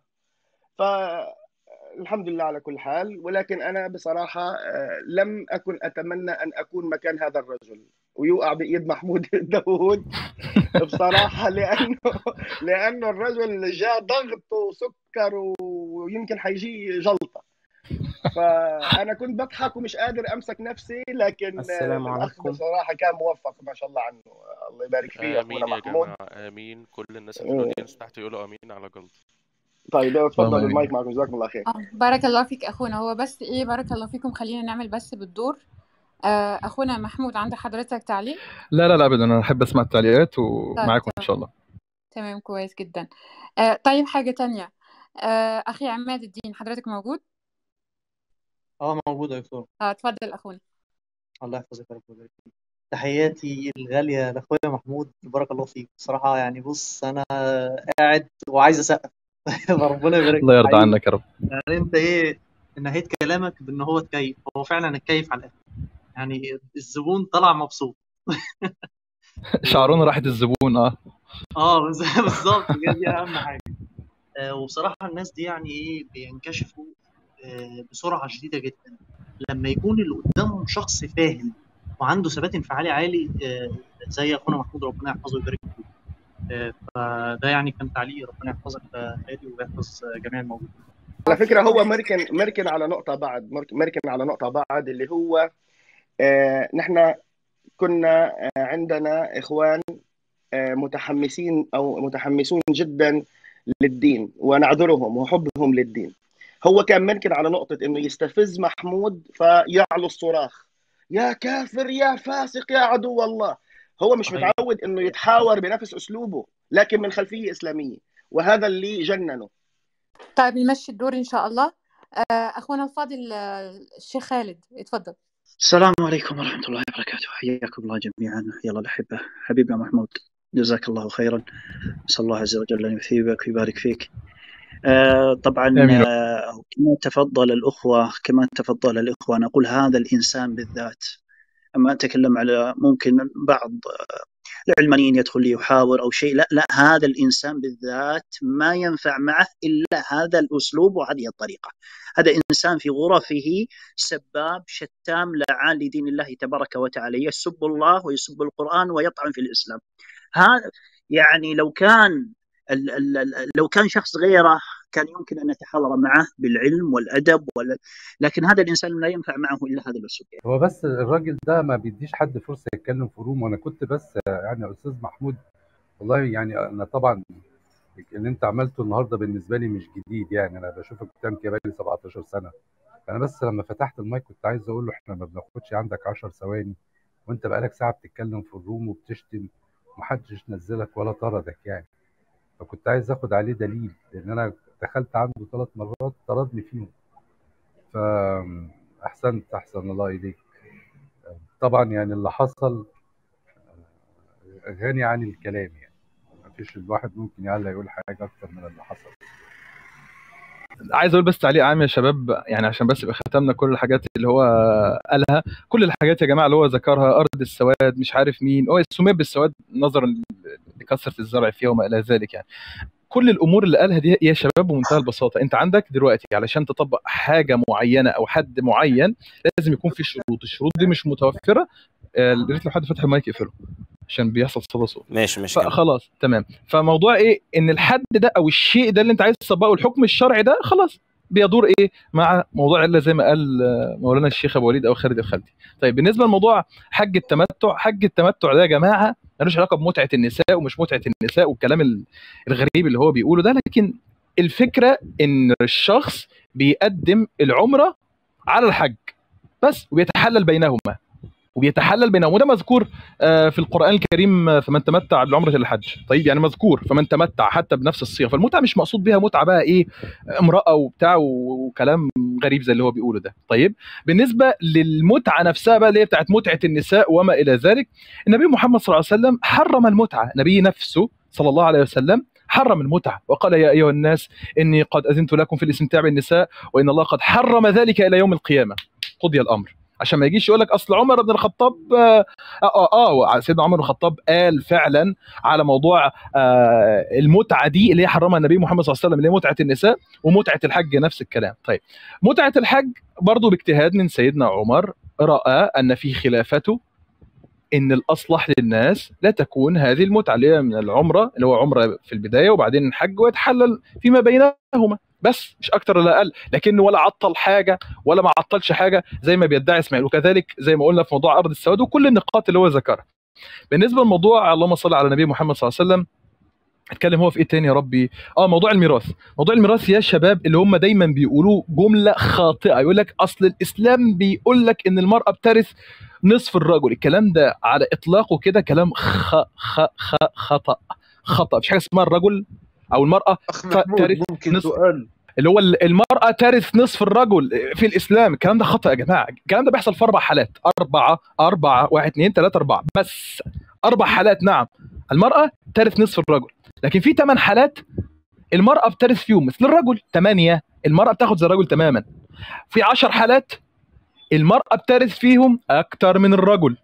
فالحمد لله على كل حال ولكن انا بصراحه آه، لم اكن اتمنى ان اكون مكان هذا الرجل ويوقع بايد محمود داوود بصراحه لانه لانه الرجل جاء ضغط وسكر ويمكن حيجي جلطه فانا كنت بضحك ومش قادر امسك نفسي لكن السلام الاخ عليكم. بصراحه كان موفق ما شاء الله عنه الله يبارك فيه امين اخونا يا محمود جماعه امين كل الناس اللي في الاودينس تحت يقولوا امين على جلطه طيب اتفضل اللهم المايك معكم جزاكم الله خير اه بارك الله فيك اخونا هو بس ايه بارك الله فيكم خلينا نعمل بس بالدور آه، اخونا محمود عند حضرتك تعليق لا لا لا ابدا انا احب اسمع التعليقات ومعاكم ان تمام. شاء الله تمام كويس جدا آه، طيب حاجة تانية آه، اخي عماد الدين حضرتك موجود اه موجود يا دكتور اه اتفضل اخونا الله يحفظك يا رب ويبارك فيك تحياتي الغالية لأخويا محمود بارك الله فيك بصراحة يعني بص أنا قاعد وعايز أسقف فربنا يبارك الله يرضى حقيقي. عنك يا رب يعني أنت إيه نهيت كلامك بإن هو اتكيف هو فعلا اتكيف على الآخر يعني الزبون طلع مبسوط شعرون راحة الزبون اه اه بز- بالظبط دي دي أهم حاجة آه، وبصراحة الناس دي يعني إيه بينكشفوا آه، بسرعة شديدة جدا لما يكون اللي قدامهم شخص فاهم وعنده ثبات انفعالي عالي آه، زي اخونا محمود ربنا يحفظه ويبارك فيه آه، فده يعني كان تعليق ربنا يحفظك يا هادي ويحفظ جميع الموجودين على فكره هو مركن مركن على نقطه بعد مرك- مركن على نقطه بعد اللي هو آه، نحن كنا آه، عندنا اخوان آه، متحمسين او متحمسون جدا للدين ونعذرهم وحبهم للدين هو كان منكر على نقطة انه يستفز محمود فيعلو الصراخ يا كافر يا فاسق يا عدو الله هو مش صحيح. متعود انه يتحاور بنفس اسلوبه لكن من خلفية اسلامية وهذا اللي جننه طيب نمشي الدور ان شاء الله آه، اخونا الفاضل آه، الشيخ خالد اتفضل السلام عليكم ورحمة الله وبركاته حياكم الله جميعا حيا الله الأحبة حبيبي يا محمود جزاك الله خيرا نسأل الله عز وجل أن يثيبك ويبارك فيك آه طبعا آمين. آه كما تفضل الأخوة كما تفضل الإخوة أنا أقول هذا الإنسان بالذات أما أتكلم على ممكن بعض آه، العلمانيين يدخل لي يحاور أو شيء لا لا هذا الإنسان بالذات ما ينفع معه إلا هذا الأسلوب وهذه الطريقة هذا إنسان في غرفه سباب شتام لعان لدين الله تبارك وتعالى يسب الله ويسب القرآن ويطعن في الإسلام هذا يعني لو كان ال ال ال لو كان شخص غيره كان يمكن ان نتحاور معه بالعلم والادب وال... لكن هذا الانسان لا ينفع معه الا هذا الاسلوب هو بس الراجل ده ما بيديش حد فرصه يتكلم في روم وانا كنت بس يعني يا استاذ محمود والله يعني انا طبعا اللي انت عملته النهارده بالنسبه لي مش جديد يعني انا بشوفك بتعمل كده بقالي 17 سنه انا بس لما فتحت المايك كنت عايز اقول له احنا ما بناخدش عندك 10 ثواني وانت بقالك ساعه بتتكلم في الروم وبتشتم ومحدش نزلك ولا طردك يعني فكنت عايز اخد عليه دليل لان انا دخلت عنده ثلاث مرات طردني فيهم فاحسنت احسن الله اليك طبعا يعني اللي حصل غني عن الكلام يعني مفيش الواحد ممكن يعلق يقول حاجه اكتر من اللي حصل عايز اقول بس تعليق عام يا شباب يعني عشان بس يبقى ختمنا كل الحاجات اللي هو قالها كل الحاجات يا جماعه اللي هو ذكرها ارض السواد مش عارف مين هو سميت بالسواد نظرا لكثره الزرع فيها وما الى ذلك يعني كل الامور اللي قالها دي يا شباب بمنتهى البساطه انت عندك دلوقتي علشان تطبق حاجه معينه او حد معين لازم يكون في شروط الشروط دي مش متوفره آه، يا ريت لو حد فتح المايك يقفله عشان بيحصل صدى صوت ماشي ماشي كمل. فخلاص تمام فموضوع ايه ان الحد ده او الشيء ده اللي انت عايز تطبقه الحكم الشرعي ده خلاص بيدور ايه مع موضوع الا زي ما قال آه، مولانا الشيخ ابو وليد او خالد الخلدي طيب بالنسبه لموضوع حج التمتع حج التمتع ده يا جماعه ملوش علاقه بمتعه النساء ومش متعه النساء والكلام ال- الغريب اللي هو بيقوله ده لكن الفكره ان الشخص بيقدم العمره على الحج بس وبيتحلل بينهما وبيتحلل بينهم وده مذكور آه، في القران الكريم آه، فمن تمتع بالعمره للحج طيب يعني مذكور فمن تمتع حتى بنفس الصيغه فالمتعه مش مقصود بيها متعه بقى ايه امراه وبتاع وكلام غريب زي اللي هو بيقوله ده طيب بالنسبه للمتعه نفسها بقى اللي هي بتاعت متعه النساء وما الى ذلك النبي محمد صلى الله عليه وسلم حرم المتعه نبي نفسه صلى الله عليه وسلم حرم المتعه وقال يا ايها الناس اني قد اذنت لكم في الاستمتاع بالنساء وان الله قد حرم ذلك الى يوم القيامه قضي الامر عشان ما يجيش يقول لك اصل عمر بن الخطاب اه اه, آه سيدنا عمر بن الخطاب قال فعلا على موضوع آه المتعه دي اللي هي حرمها النبي محمد صلى الله عليه وسلم اللي هي متعه النساء ومتعه الحج نفس الكلام طيب متعه الحج برضو باجتهاد من سيدنا عمر راى ان في خلافته ان الاصلح للناس لا تكون هذه المتعه اللي هي من العمره اللي هو عمره في البدايه وبعدين الحج ويتحلل فيما بينهما بس مش اكتر ولا اقل لكنه ولا عطل حاجه ولا ما عطلش حاجه زي ما بيدعي اسماعيل وكذلك زي ما قلنا في موضوع ارض السواد وكل النقاط اللي هو ذكرها بالنسبه لموضوع اللهم صل على النبي محمد صلى الله عليه وسلم اتكلم هو في ايه تاني يا ربي اه موضوع الميراث موضوع الميراث يا شباب اللي هم دايما بيقولوا جمله خاطئه يقول لك اصل الاسلام بيقول لك ان المراه بترث نصف الرجل الكلام ده على اطلاقه كده كلام خ خ خ خطا خطا مفيش حاجه اسمها الرجل او المراه اخ محمود ترث ممكن نصف سؤال اللي هو المرأة ترث نصف الرجل في الإسلام الكلام ده خطأ يا جماعة الكلام ده بيحصل في أربع حالات أربعة أربعة واحد اثنين ثلاثة أربعة بس أربع حالات نعم المرأة ترث نصف الرجل لكن في ثمان حالات المرأة بترث فيهم مثل الرجل ثمانية المرأة بتاخد زي الرجل تماما في عشر حالات المرأة بترث فيهم أكتر من الرجل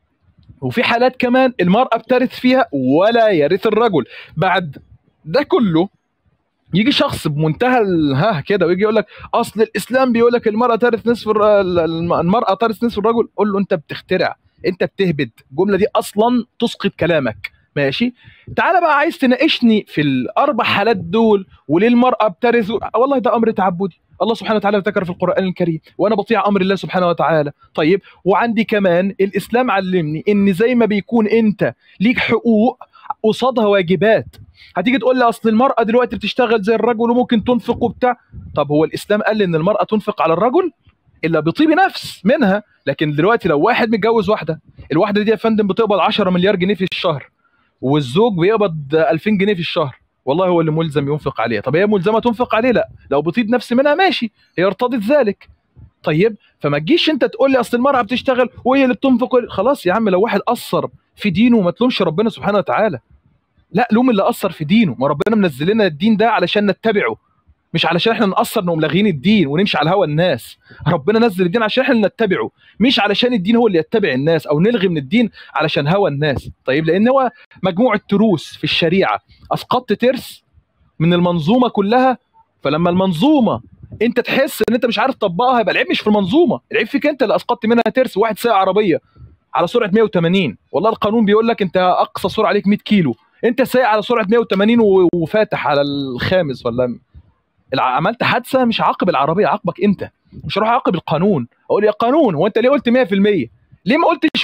وفي حالات كمان المرأة بترث فيها ولا يرث الرجل بعد ده كله يجي شخص بمنتهى الها كده ويجي يقول لك اصل الاسلام بيقول لك المراه ترث نصف الر- ال- الم- المراه ترث نصف الرجل قول له انت بتخترع انت بتهبد الجمله دي اصلا تسقط كلامك ماشي تعالى بقى عايز تناقشني في الاربع حالات دول وليه المراه بترث والله ده امر تعبدي الله سبحانه وتعالى ذكر في القران الكريم وانا بطيع امر الله سبحانه وتعالى طيب وعندي كمان الاسلام علمني ان زي ما بيكون انت ليك حقوق قصادها واجبات هتيجي تقول لي اصل المراه دلوقتي بتشتغل زي الرجل وممكن تنفق وبتاع طب هو الاسلام قال ان المراه تنفق على الرجل الا بطيب نفس منها لكن دلوقتي لو واحد متجوز واحده الواحده دي يا فندم بتقبض 10 مليار جنيه في الشهر والزوج بيقبض 2000 جنيه في الشهر والله هو اللي ملزم ينفق عليها طب هي ملزمه تنفق عليه لا لو بطيب نفس منها ماشي هي ارتضت ذلك طيب فما تجيش انت تقول لي اصل المراه بتشتغل وهي اللي بتنفق خلاص يا عم لو واحد قصر في دينه ما تلومش ربنا سبحانه وتعالى لا لوم اللي قصر في دينه ما ربنا منزل لنا الدين ده علشان نتبعه مش علشان احنا نقصر نقوم لاغيين الدين ونمشي على هوا الناس ربنا نزل الدين عشان احنا اللي نتبعه مش علشان الدين هو اللي يتبع الناس او نلغي من الدين علشان هوا الناس طيب لان هو مجموعه تروس في الشريعه اسقطت ترس من المنظومه كلها فلما المنظومه انت تحس ان انت مش عارف تطبقها يبقى العيب مش في المنظومه العيب فيك انت اللي اسقطت منها ترس واحد سايق عربيه على سرعه 180 والله القانون بيقول لك انت اقصى سرعه عليك 100 كيلو انت سايق على سرعه 180 و- وفاتح على الخامس ولا الع- عملت حادثه مش عاقب العربيه عاقبك انت مش هروح اعاقب القانون اقول يا قانون هو انت ليه قلت 100% ليه ما قلتش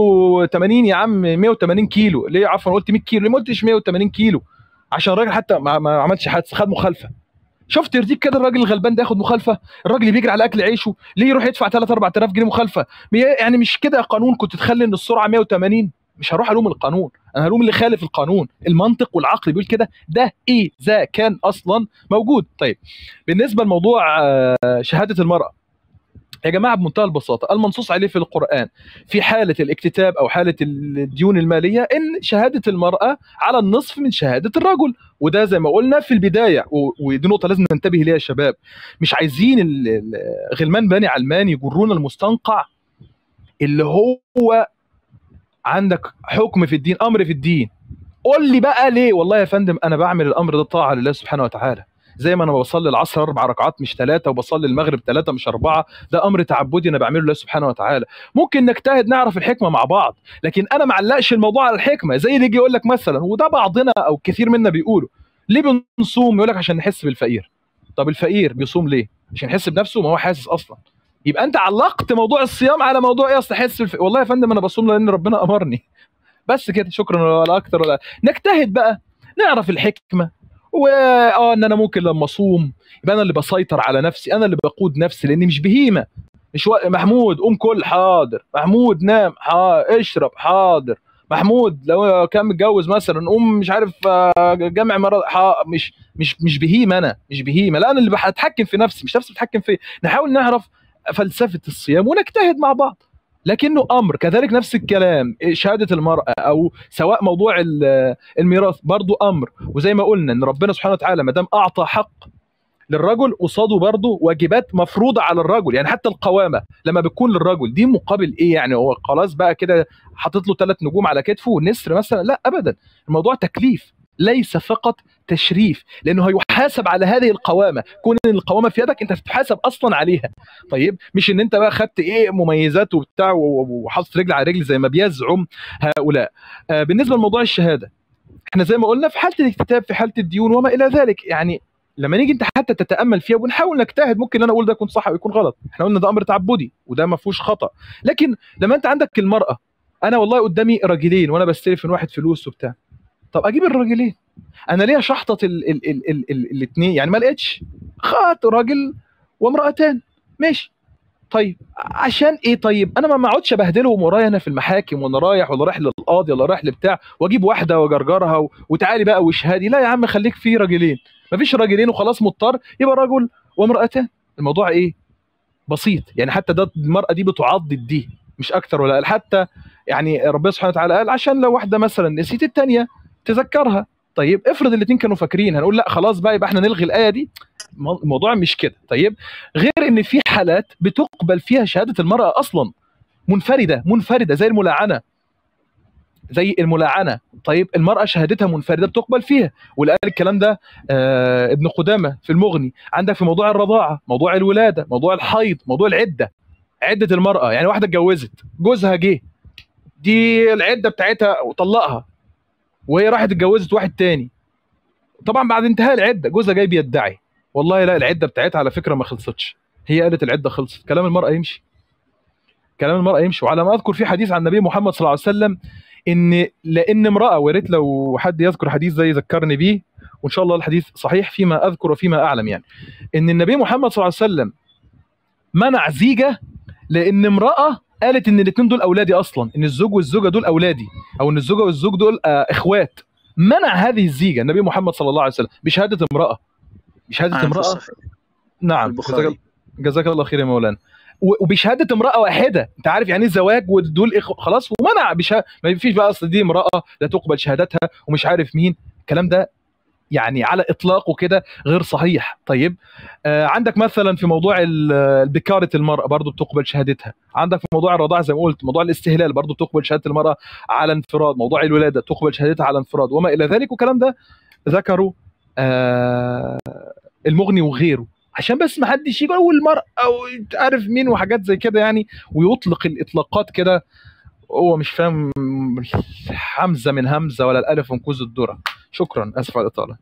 180 يا عم 180 كيلو ليه عفوا قلت 100 كيلو ليه ما قلتش 180 كيلو عشان الراجل حتى ما, ما عملش حادثه خد مخالفه شفت يرضيك كده الراجل الغلبان ده ياخد مخالفه الراجل اللي بيجري على اكل عيشه ليه يروح يدفع 3 4000 جنيه مخالفه يعني مش كده يا قانون كنت تخلي ان السرعه 180 مش هروح الوم القانون انا هلوم اللي خالف القانون المنطق والعقل بيقول كده ده اذا كان اصلا موجود طيب بالنسبه لموضوع آه، شهاده المراه يا جماعه بمنتهى البساطه المنصوص عليه في القران في حاله الاكتتاب او حاله الديون الماليه ان شهاده المراه على النصف من شهاده الرجل وده زي ما قلنا في البدايه و- ودي نقطه لازم ننتبه ليها يا شباب مش عايزين ال- ال- غلمان بني علمان يجرونا المستنقع اللي هو عندك حكم في الدين امر في الدين قول لي بقى ليه والله يا فندم انا بعمل الامر ده طاعه لله سبحانه وتعالى زي ما انا بصلي العصر اربع ركعات مش ثلاثه وبصلي المغرب ثلاثه مش اربعه ده امر تعبدي انا بعمله لله سبحانه وتعالى ممكن نجتهد نعرف الحكمه مع بعض لكن انا معلقش الموضوع على الحكمه زي اللي يجي يقول لك مثلا وده بعضنا او كثير منا بيقولوا ليه بنصوم يقول لك عشان نحس بالفقير طب الفقير بيصوم ليه عشان يحس بنفسه ما هو حاسس اصلا يبقى انت علقت موضوع الصيام على موضوع ايه اصل احس بالف... والله يا فندم انا بصوم لان ربنا امرني بس كده شكرا ولا اكتر ولا نجتهد بقى نعرف الحكمه واه ان انا ممكن لما اصوم يبقى انا اللي بسيطر على نفسي انا اللي بقود نفسي لاني مش بهيمه مش و... محمود قوم كل حاضر محمود نام حاضر اشرب حاضر محمود لو كان متجوز مثلا قوم مش عارف آه، جمع مرض حا- مش مش مش بهيمه انا مش بهيمه لا انا اللي بتحكم في نفسي مش نفسي بتحكم في نحاول نعرف فلسفه الصيام ونجتهد مع بعض لكنه امر كذلك نفس الكلام شهاده المراه او سواء موضوع ال- الميراث برضو امر وزي ما قلنا ان ربنا سبحانه وتعالى ما دام اعطى حق للرجل قصاده برضه واجبات مفروضه على الرجل يعني حتى القوامه لما بتكون للرجل دي مقابل ايه يعني هو خلاص بقى كده حاطط له ثلاث نجوم على كتفه والنسر مثلا لا ابدا الموضوع تكليف ليس فقط تشريف لانه هيحاسب على هذه القوامه كون ان القوامه في يدك انت تتحاسب اصلا عليها طيب مش ان انت بقى خدت ايه مميزات وبتاع و- وحاطط رجل على رجل زي ما بيزعم هؤلاء آه بالنسبه لموضوع الشهاده احنا زي ما قلنا في حاله الاكتتاب في حاله الديون وما الى ذلك يعني لما نيجي انت حتى تتامل فيها ونحاول نجتهد ممكن اللي انا اقول ده يكون صح او يكون غلط احنا قلنا ده امر تعبدي وده ما فيهوش خطا لكن لما انت عندك المراه انا والله قدامي راجلين وانا بستلف من واحد فلوس وبتاع طب اجيب الراجلين انا ليه شحطت الاثنين يعني ما لقيتش خدت راجل وامراتان ماشي طيب عشان ايه طيب انا ما ما اقعدش ابهدلهم ورايا انا في المحاكم وانا رايح ولا رايح للقاضي ولا رايح لبتاع واجيب واحده واجرجرها و... وتعالي بقى واشهادي لا يا عم خليك في راجلين مفيش راجلين وخلاص مضطر يبقى رجل وامراتان الموضوع ايه بسيط يعني حتى ده المراه دي بتعضد دي مش اكتر ولا اقل حتى يعني ربنا سبحانه وتعالى قال عشان لو واحده مثلا نسيت الثانيه تذكرها طيب افرض الاثنين كانوا فاكرين هنقول لا خلاص بقى يبقى احنا نلغي الايه دي المو- الموضوع مش كده طيب غير ان في حالات بتقبل فيها شهاده المراه اصلا منفرده منفرده زي الملاعنه زي الملاعنه طيب المراه شهادتها منفرده بتقبل فيها واللي قال الكلام ده آه ابن قدامه في المغني عندك في موضوع الرضاعه موضوع الولاده موضوع الحيض موضوع العده عده المراه يعني واحده اتجوزت جوزها جه دي العده بتاعتها وطلقها وهي راحت اتجوزت واحد تاني طبعا بعد انتهاء العده جوزها جاي بيدعي والله لا العده بتاعتها على فكره ما خلصتش هي قالت العده خلصت كلام المراه يمشي كلام المراه يمشي وعلى ما اذكر في حديث عن النبي محمد صلى الله عليه وسلم ان لان امراه ويا ريت لو حد يذكر حديث زي ذكرني بيه وان شاء الله الحديث صحيح فيما اذكر وفيما اعلم يعني ان النبي محمد صلى الله عليه وسلم منع زيجه لان امراه قالت ان الاثنين دول اولادي اصلا ان الزوج والزوجه دول اولاددي او ان الزوجه والزوج دول آه اخوات منع هذه الزيجه النبي محمد صلى الله عليه وسلم بشهاده امراه بشهاده نعم في امراه الصحيح نعم البخاري. جزاك, جزاك الله خير يا مولانا و- وبشهاده امراه واحده انت عارف يعني ايه زواج ودول إخ... خلاص ومنع بشه... ما فيش بقى اصل دي امراه لا تقبل شهادتها ومش عارف مين الكلام ده يعني على اطلاقه كده غير صحيح طيب آه عندك مثلا في موضوع ال- البكاره المراه برضو بتقبل شهادتها عندك في موضوع الرضاعه زي ما قلت موضوع الاستهلال برضو بتقبل شهاده المراه على انفراد موضوع الولاده تقبل شهادتها على انفراد وما الى ذلك والكلام ده ذكروا آه المغني وغيره عشان بس ما حدش يجي اول المرأة او انت عارف مين وحاجات زي كده يعني ويطلق الاطلاقات كده هو مش فاهم حمزه من همزه ولا الالف من كوز الذره شكرا اسف على الاطاله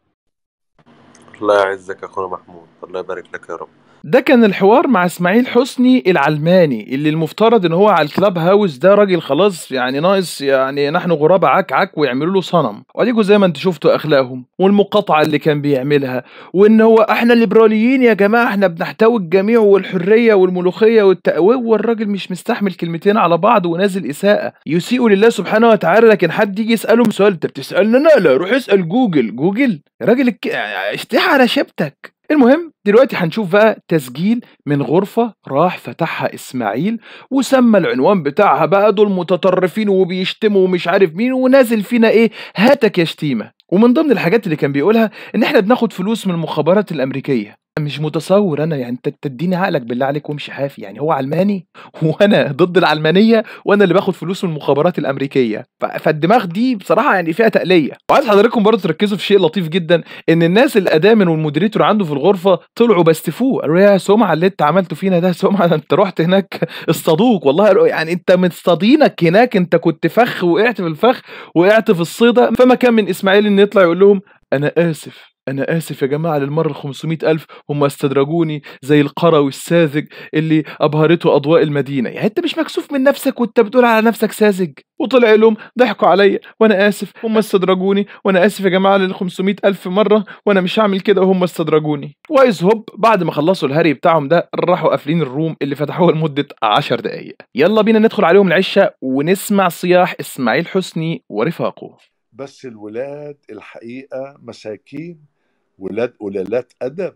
الله يعزك يا اخونا محمود الله يبارك لك يا رب ده كان الحوار مع اسماعيل حسني العلماني اللي المفترض ان هو على الكلاب هاوس ده راجل خلاص يعني ناقص يعني نحن غراب عك عك ويعملوا له صنم واديكوا زي ما انتوا شفتوا اخلاقهم والمقاطعه اللي كان بيعملها وان هو احنا الليبراليين يا جماعه احنا بنحتوي الجميع والحريه والملوخيه والتقويه والراجل مش مستحمل كلمتين على بعض ونازل اساءه يسيء لله سبحانه وتعالى لكن حد يجي يسالهم سؤال انت بتسالنا لا لا روح اسال جوجل جوجل يا راجل الك- اشتح على شبتك المهم دلوقتي هنشوف بقى تسجيل من غرفة راح فتحها إسماعيل وسمى العنوان بتاعها بقى دول متطرفين وبيشتموا ومش عارف مين ونازل فينا إيه هاتك يا شتيمة ومن ضمن الحاجات اللي كان بيقولها إن إحنا بناخد فلوس من المخابرات الأمريكية مش متصور انا يعني انت تديني عقلك بالله عليك وامشي حافي يعني هو علماني وانا ضد العلمانيه وانا اللي باخد فلوس من المخابرات الامريكيه ف- فالدماغ دي بصراحه يعني فيها تقليه وعايز حضراتكم برضه تركزوا في شيء لطيف جدا ان الناس الادامن والمودريتور عنده في الغرفه طلعوا بستفوه قالوا يا سمعه اللي انت عملته فينا ده سمعه ده انت رحت هناك اصطادوك والله قالوا يعني انت مصطادينك هناك انت كنت فخ وقعت في الفخ وقعت في الصيده فما كان من اسماعيل ان يطلع يقول لهم انا اسف انا اسف يا جماعه للمره ال 500 الف هم استدرجوني زي القروي الساذج اللي ابهرته اضواء المدينه يعني انت مش مكسوف من نفسك وانت بتقول على نفسك ساذج وطلع لهم ضحكوا عليا وانا اسف هم استدرجوني وانا اسف يا جماعه لل 500 الف مره وانا مش هعمل كده وهم استدرجوني وايز هوب بعد ما خلصوا الهري بتاعهم ده راحوا قافلين الروم اللي فتحوها لمده 10 دقائق يلا بينا ندخل عليهم العشه ونسمع صياح اسماعيل حسني ورفاقه بس الولاد الحقيقة مساكين ولاد قلالات أدب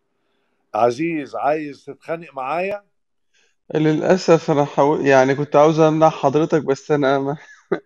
عزيز عايز تتخانق معايا للأسف أنا حاول يعني كنت عاوز أمنع حضرتك بس أنا ما...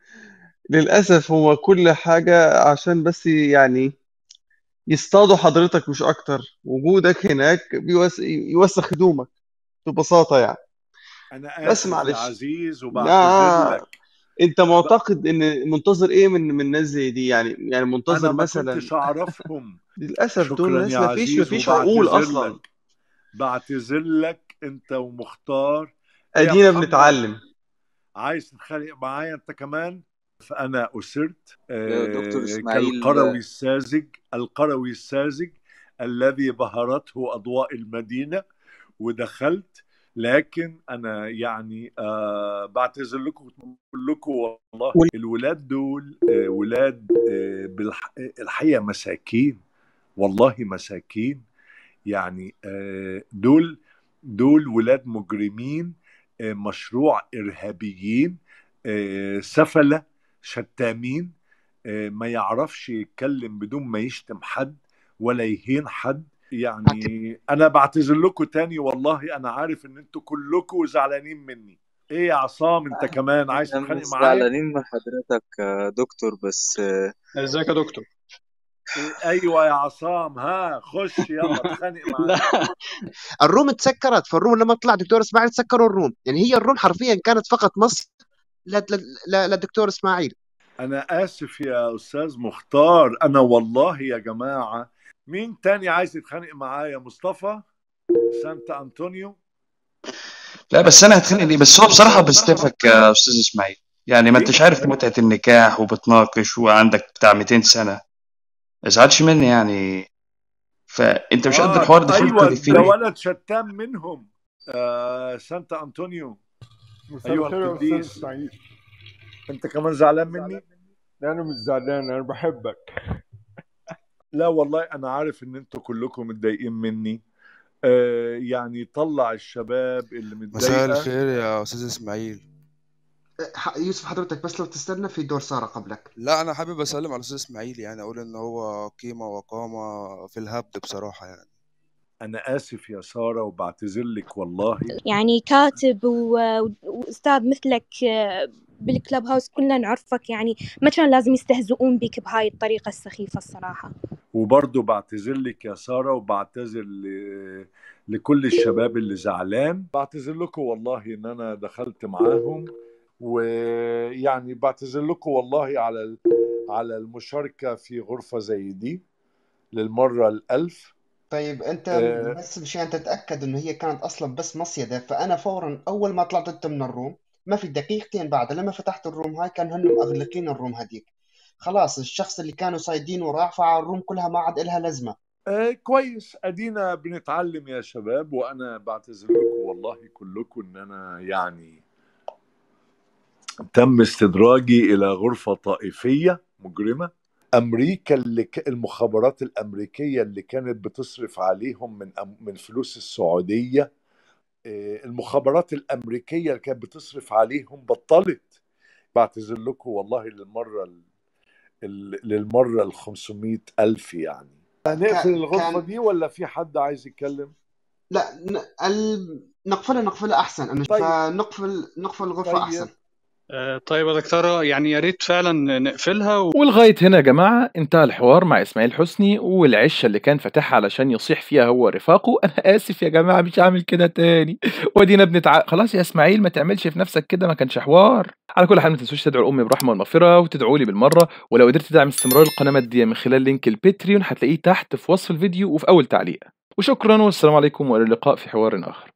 للأسف هو كل حاجة عشان بس يعني يصطادوا حضرتك مش أكتر وجودك هناك بيوس... يوسخ هدومك ببساطة يعني أنا بس آسف يا معلش عزيز وبعتذر لا لك أنت معتقد إن منتظر إيه من من الناس زي دي يعني يعني أنا منتظر ما مثلا كنتش أعرفهم للأسف دول شكرا ناس يا ما فيش ما عزيز فيش عقول وبعتذر أصلا لك بعتذر لك أنت ومختار إيه يا أدينا محمد بنتعلم عايز تتخانق معايا أنت كمان فأنا أسرت يا دكتور آه، إسماعيل كالقروي الساذج القروي الساذج الذي بهرته أضواء المدينة ودخلت لكن أنا يعني آه بعتذر لكم بقول لكم والله الولاد دول آه ولاد آه بالح- الحقيقة مساكين والله مساكين يعني آه دول دول ولاد مجرمين آه مشروع إرهابيين آه سفلة شتامين آه ما يعرفش يتكلم بدون ما يشتم حد ولا يهين حد يعني انا بعتذر لكم تاني والله انا عارف ان انتوا كلكم زعلانين مني ايه يا عصام انت كمان عايز احنا تتخانق مش معايا زعلانين من حضرتك يا دكتور بس آه، ازيك يا دكتور إيه ايوه يا عصام ها خش يلا اتخانق معايا الروم اتسكرت فالروم لما طلع دكتور اسماعيل سكروا الروم يعني هي الروم حرفيا كانت فقط مصر ل- ل- ل- للدكتور اسماعيل انا اسف يا استاذ مختار انا والله يا جماعه مين تاني عايز يتخانق معايا مصطفى سانتا انطونيو لا بس انا هتخانق ليه بس هو بصراحه بستفك يا استاذ اسماعيل يعني ما انتش عارف متعه النكاح وبتناقش وعندك بتاع 200 سنه ما تزعلش مني يعني فانت مش قد اه الحوار ده ايوه فلتر ده فيه ولد شتام منهم آه سانتا انطونيو مساء ايها الخير يا استاذ القديس اسماعيل انت كمان زعلان مني انا مش زعلان انا بحبك لا والله انا عارف ان انتوا كلكم متضايقين مني آه يعني طلع الشباب اللي مساء متضايقه الخير يا استاذ اسماعيل ح- يوسف حضرتك بس لو تستنى في دور سارة قبلك لا انا حابب اسلم على الاستاذ اسماعيل يعني اقول ان هو قيمه وقامه في الهبد بصراحه يعني انا اسف يا ساره وبعتذر لك والله يعني كاتب و- وأستاذ مثلك آه، بالكلاب هاوس كلنا نعرفك يعني ما كان لازم يستهزئون بك بهاي الطريقة السخيفة الصراحة وبرضه بعتذر لك يا ساره وبعتذر ل... لكل الشباب اللي زعلان بعتذر لكم والله ان انا دخلت معاهم ويعني بعتذر لكم والله على ال... على المشاركه في غرفه زي دي للمره الألف طيب انت آه، بس مشان تتأكد انه هي كانت اصلا بس مصيدة فانا فورا اول ما طلعت انت من الروم ما في دقيقتين بعد لما فتحت الروم هاي كان هن مغلقين الروم هديك خلاص الشخص اللي كانوا صايدينه راح فالروم كلها ما عاد إلها لازمة آه كويس ادينا بنتعلم يا شباب وانا بعتذر لكم والله كلكم ان انا يعني تم استدراجي الى غرفه طائفيه مجرمه امريكا اللي ك... المخابرات الامريكيه اللي كانت بتصرف عليهم من أم... من فلوس السعوديه آه، المخابرات الامريكيه اللي كانت بتصرف عليهم بطلت بعتذر لكم والله للمره ال... ال- للمره ال 500 الف يعني هنقفل كان الغرفه كان دي ولا في حد عايز يتكلم لا ن... ال... نقفلها نقفلها احسن انا طيب فنقفل نقفل الغرفة احسن طيب آه، طيب يا دكتورة يعني يا ريت فعلا نقفلها و... ولغاية هنا يا جماعة انتهى الحوار مع إسماعيل حسني والعشة اللي كان فاتحها علشان يصيح فيها هو ورفاقه أنا آسف يا جماعة مش هعمل كده تاني ودينا بنتع... خلاص يا إسماعيل ما تعملش في نفسك كده ما كانش حوار على كل حال ما تنسوش تدعوا الأم برحمة والمغفرة وتدعوا لي بالمرة ولو قدرت تدعم استمرار القناة ماديا من خلال لينك الباتريون هتلاقيه تحت في وصف الفيديو وفي أول تعليق وشكرا والسلام عليكم وإلى اللقاء في حوار آخر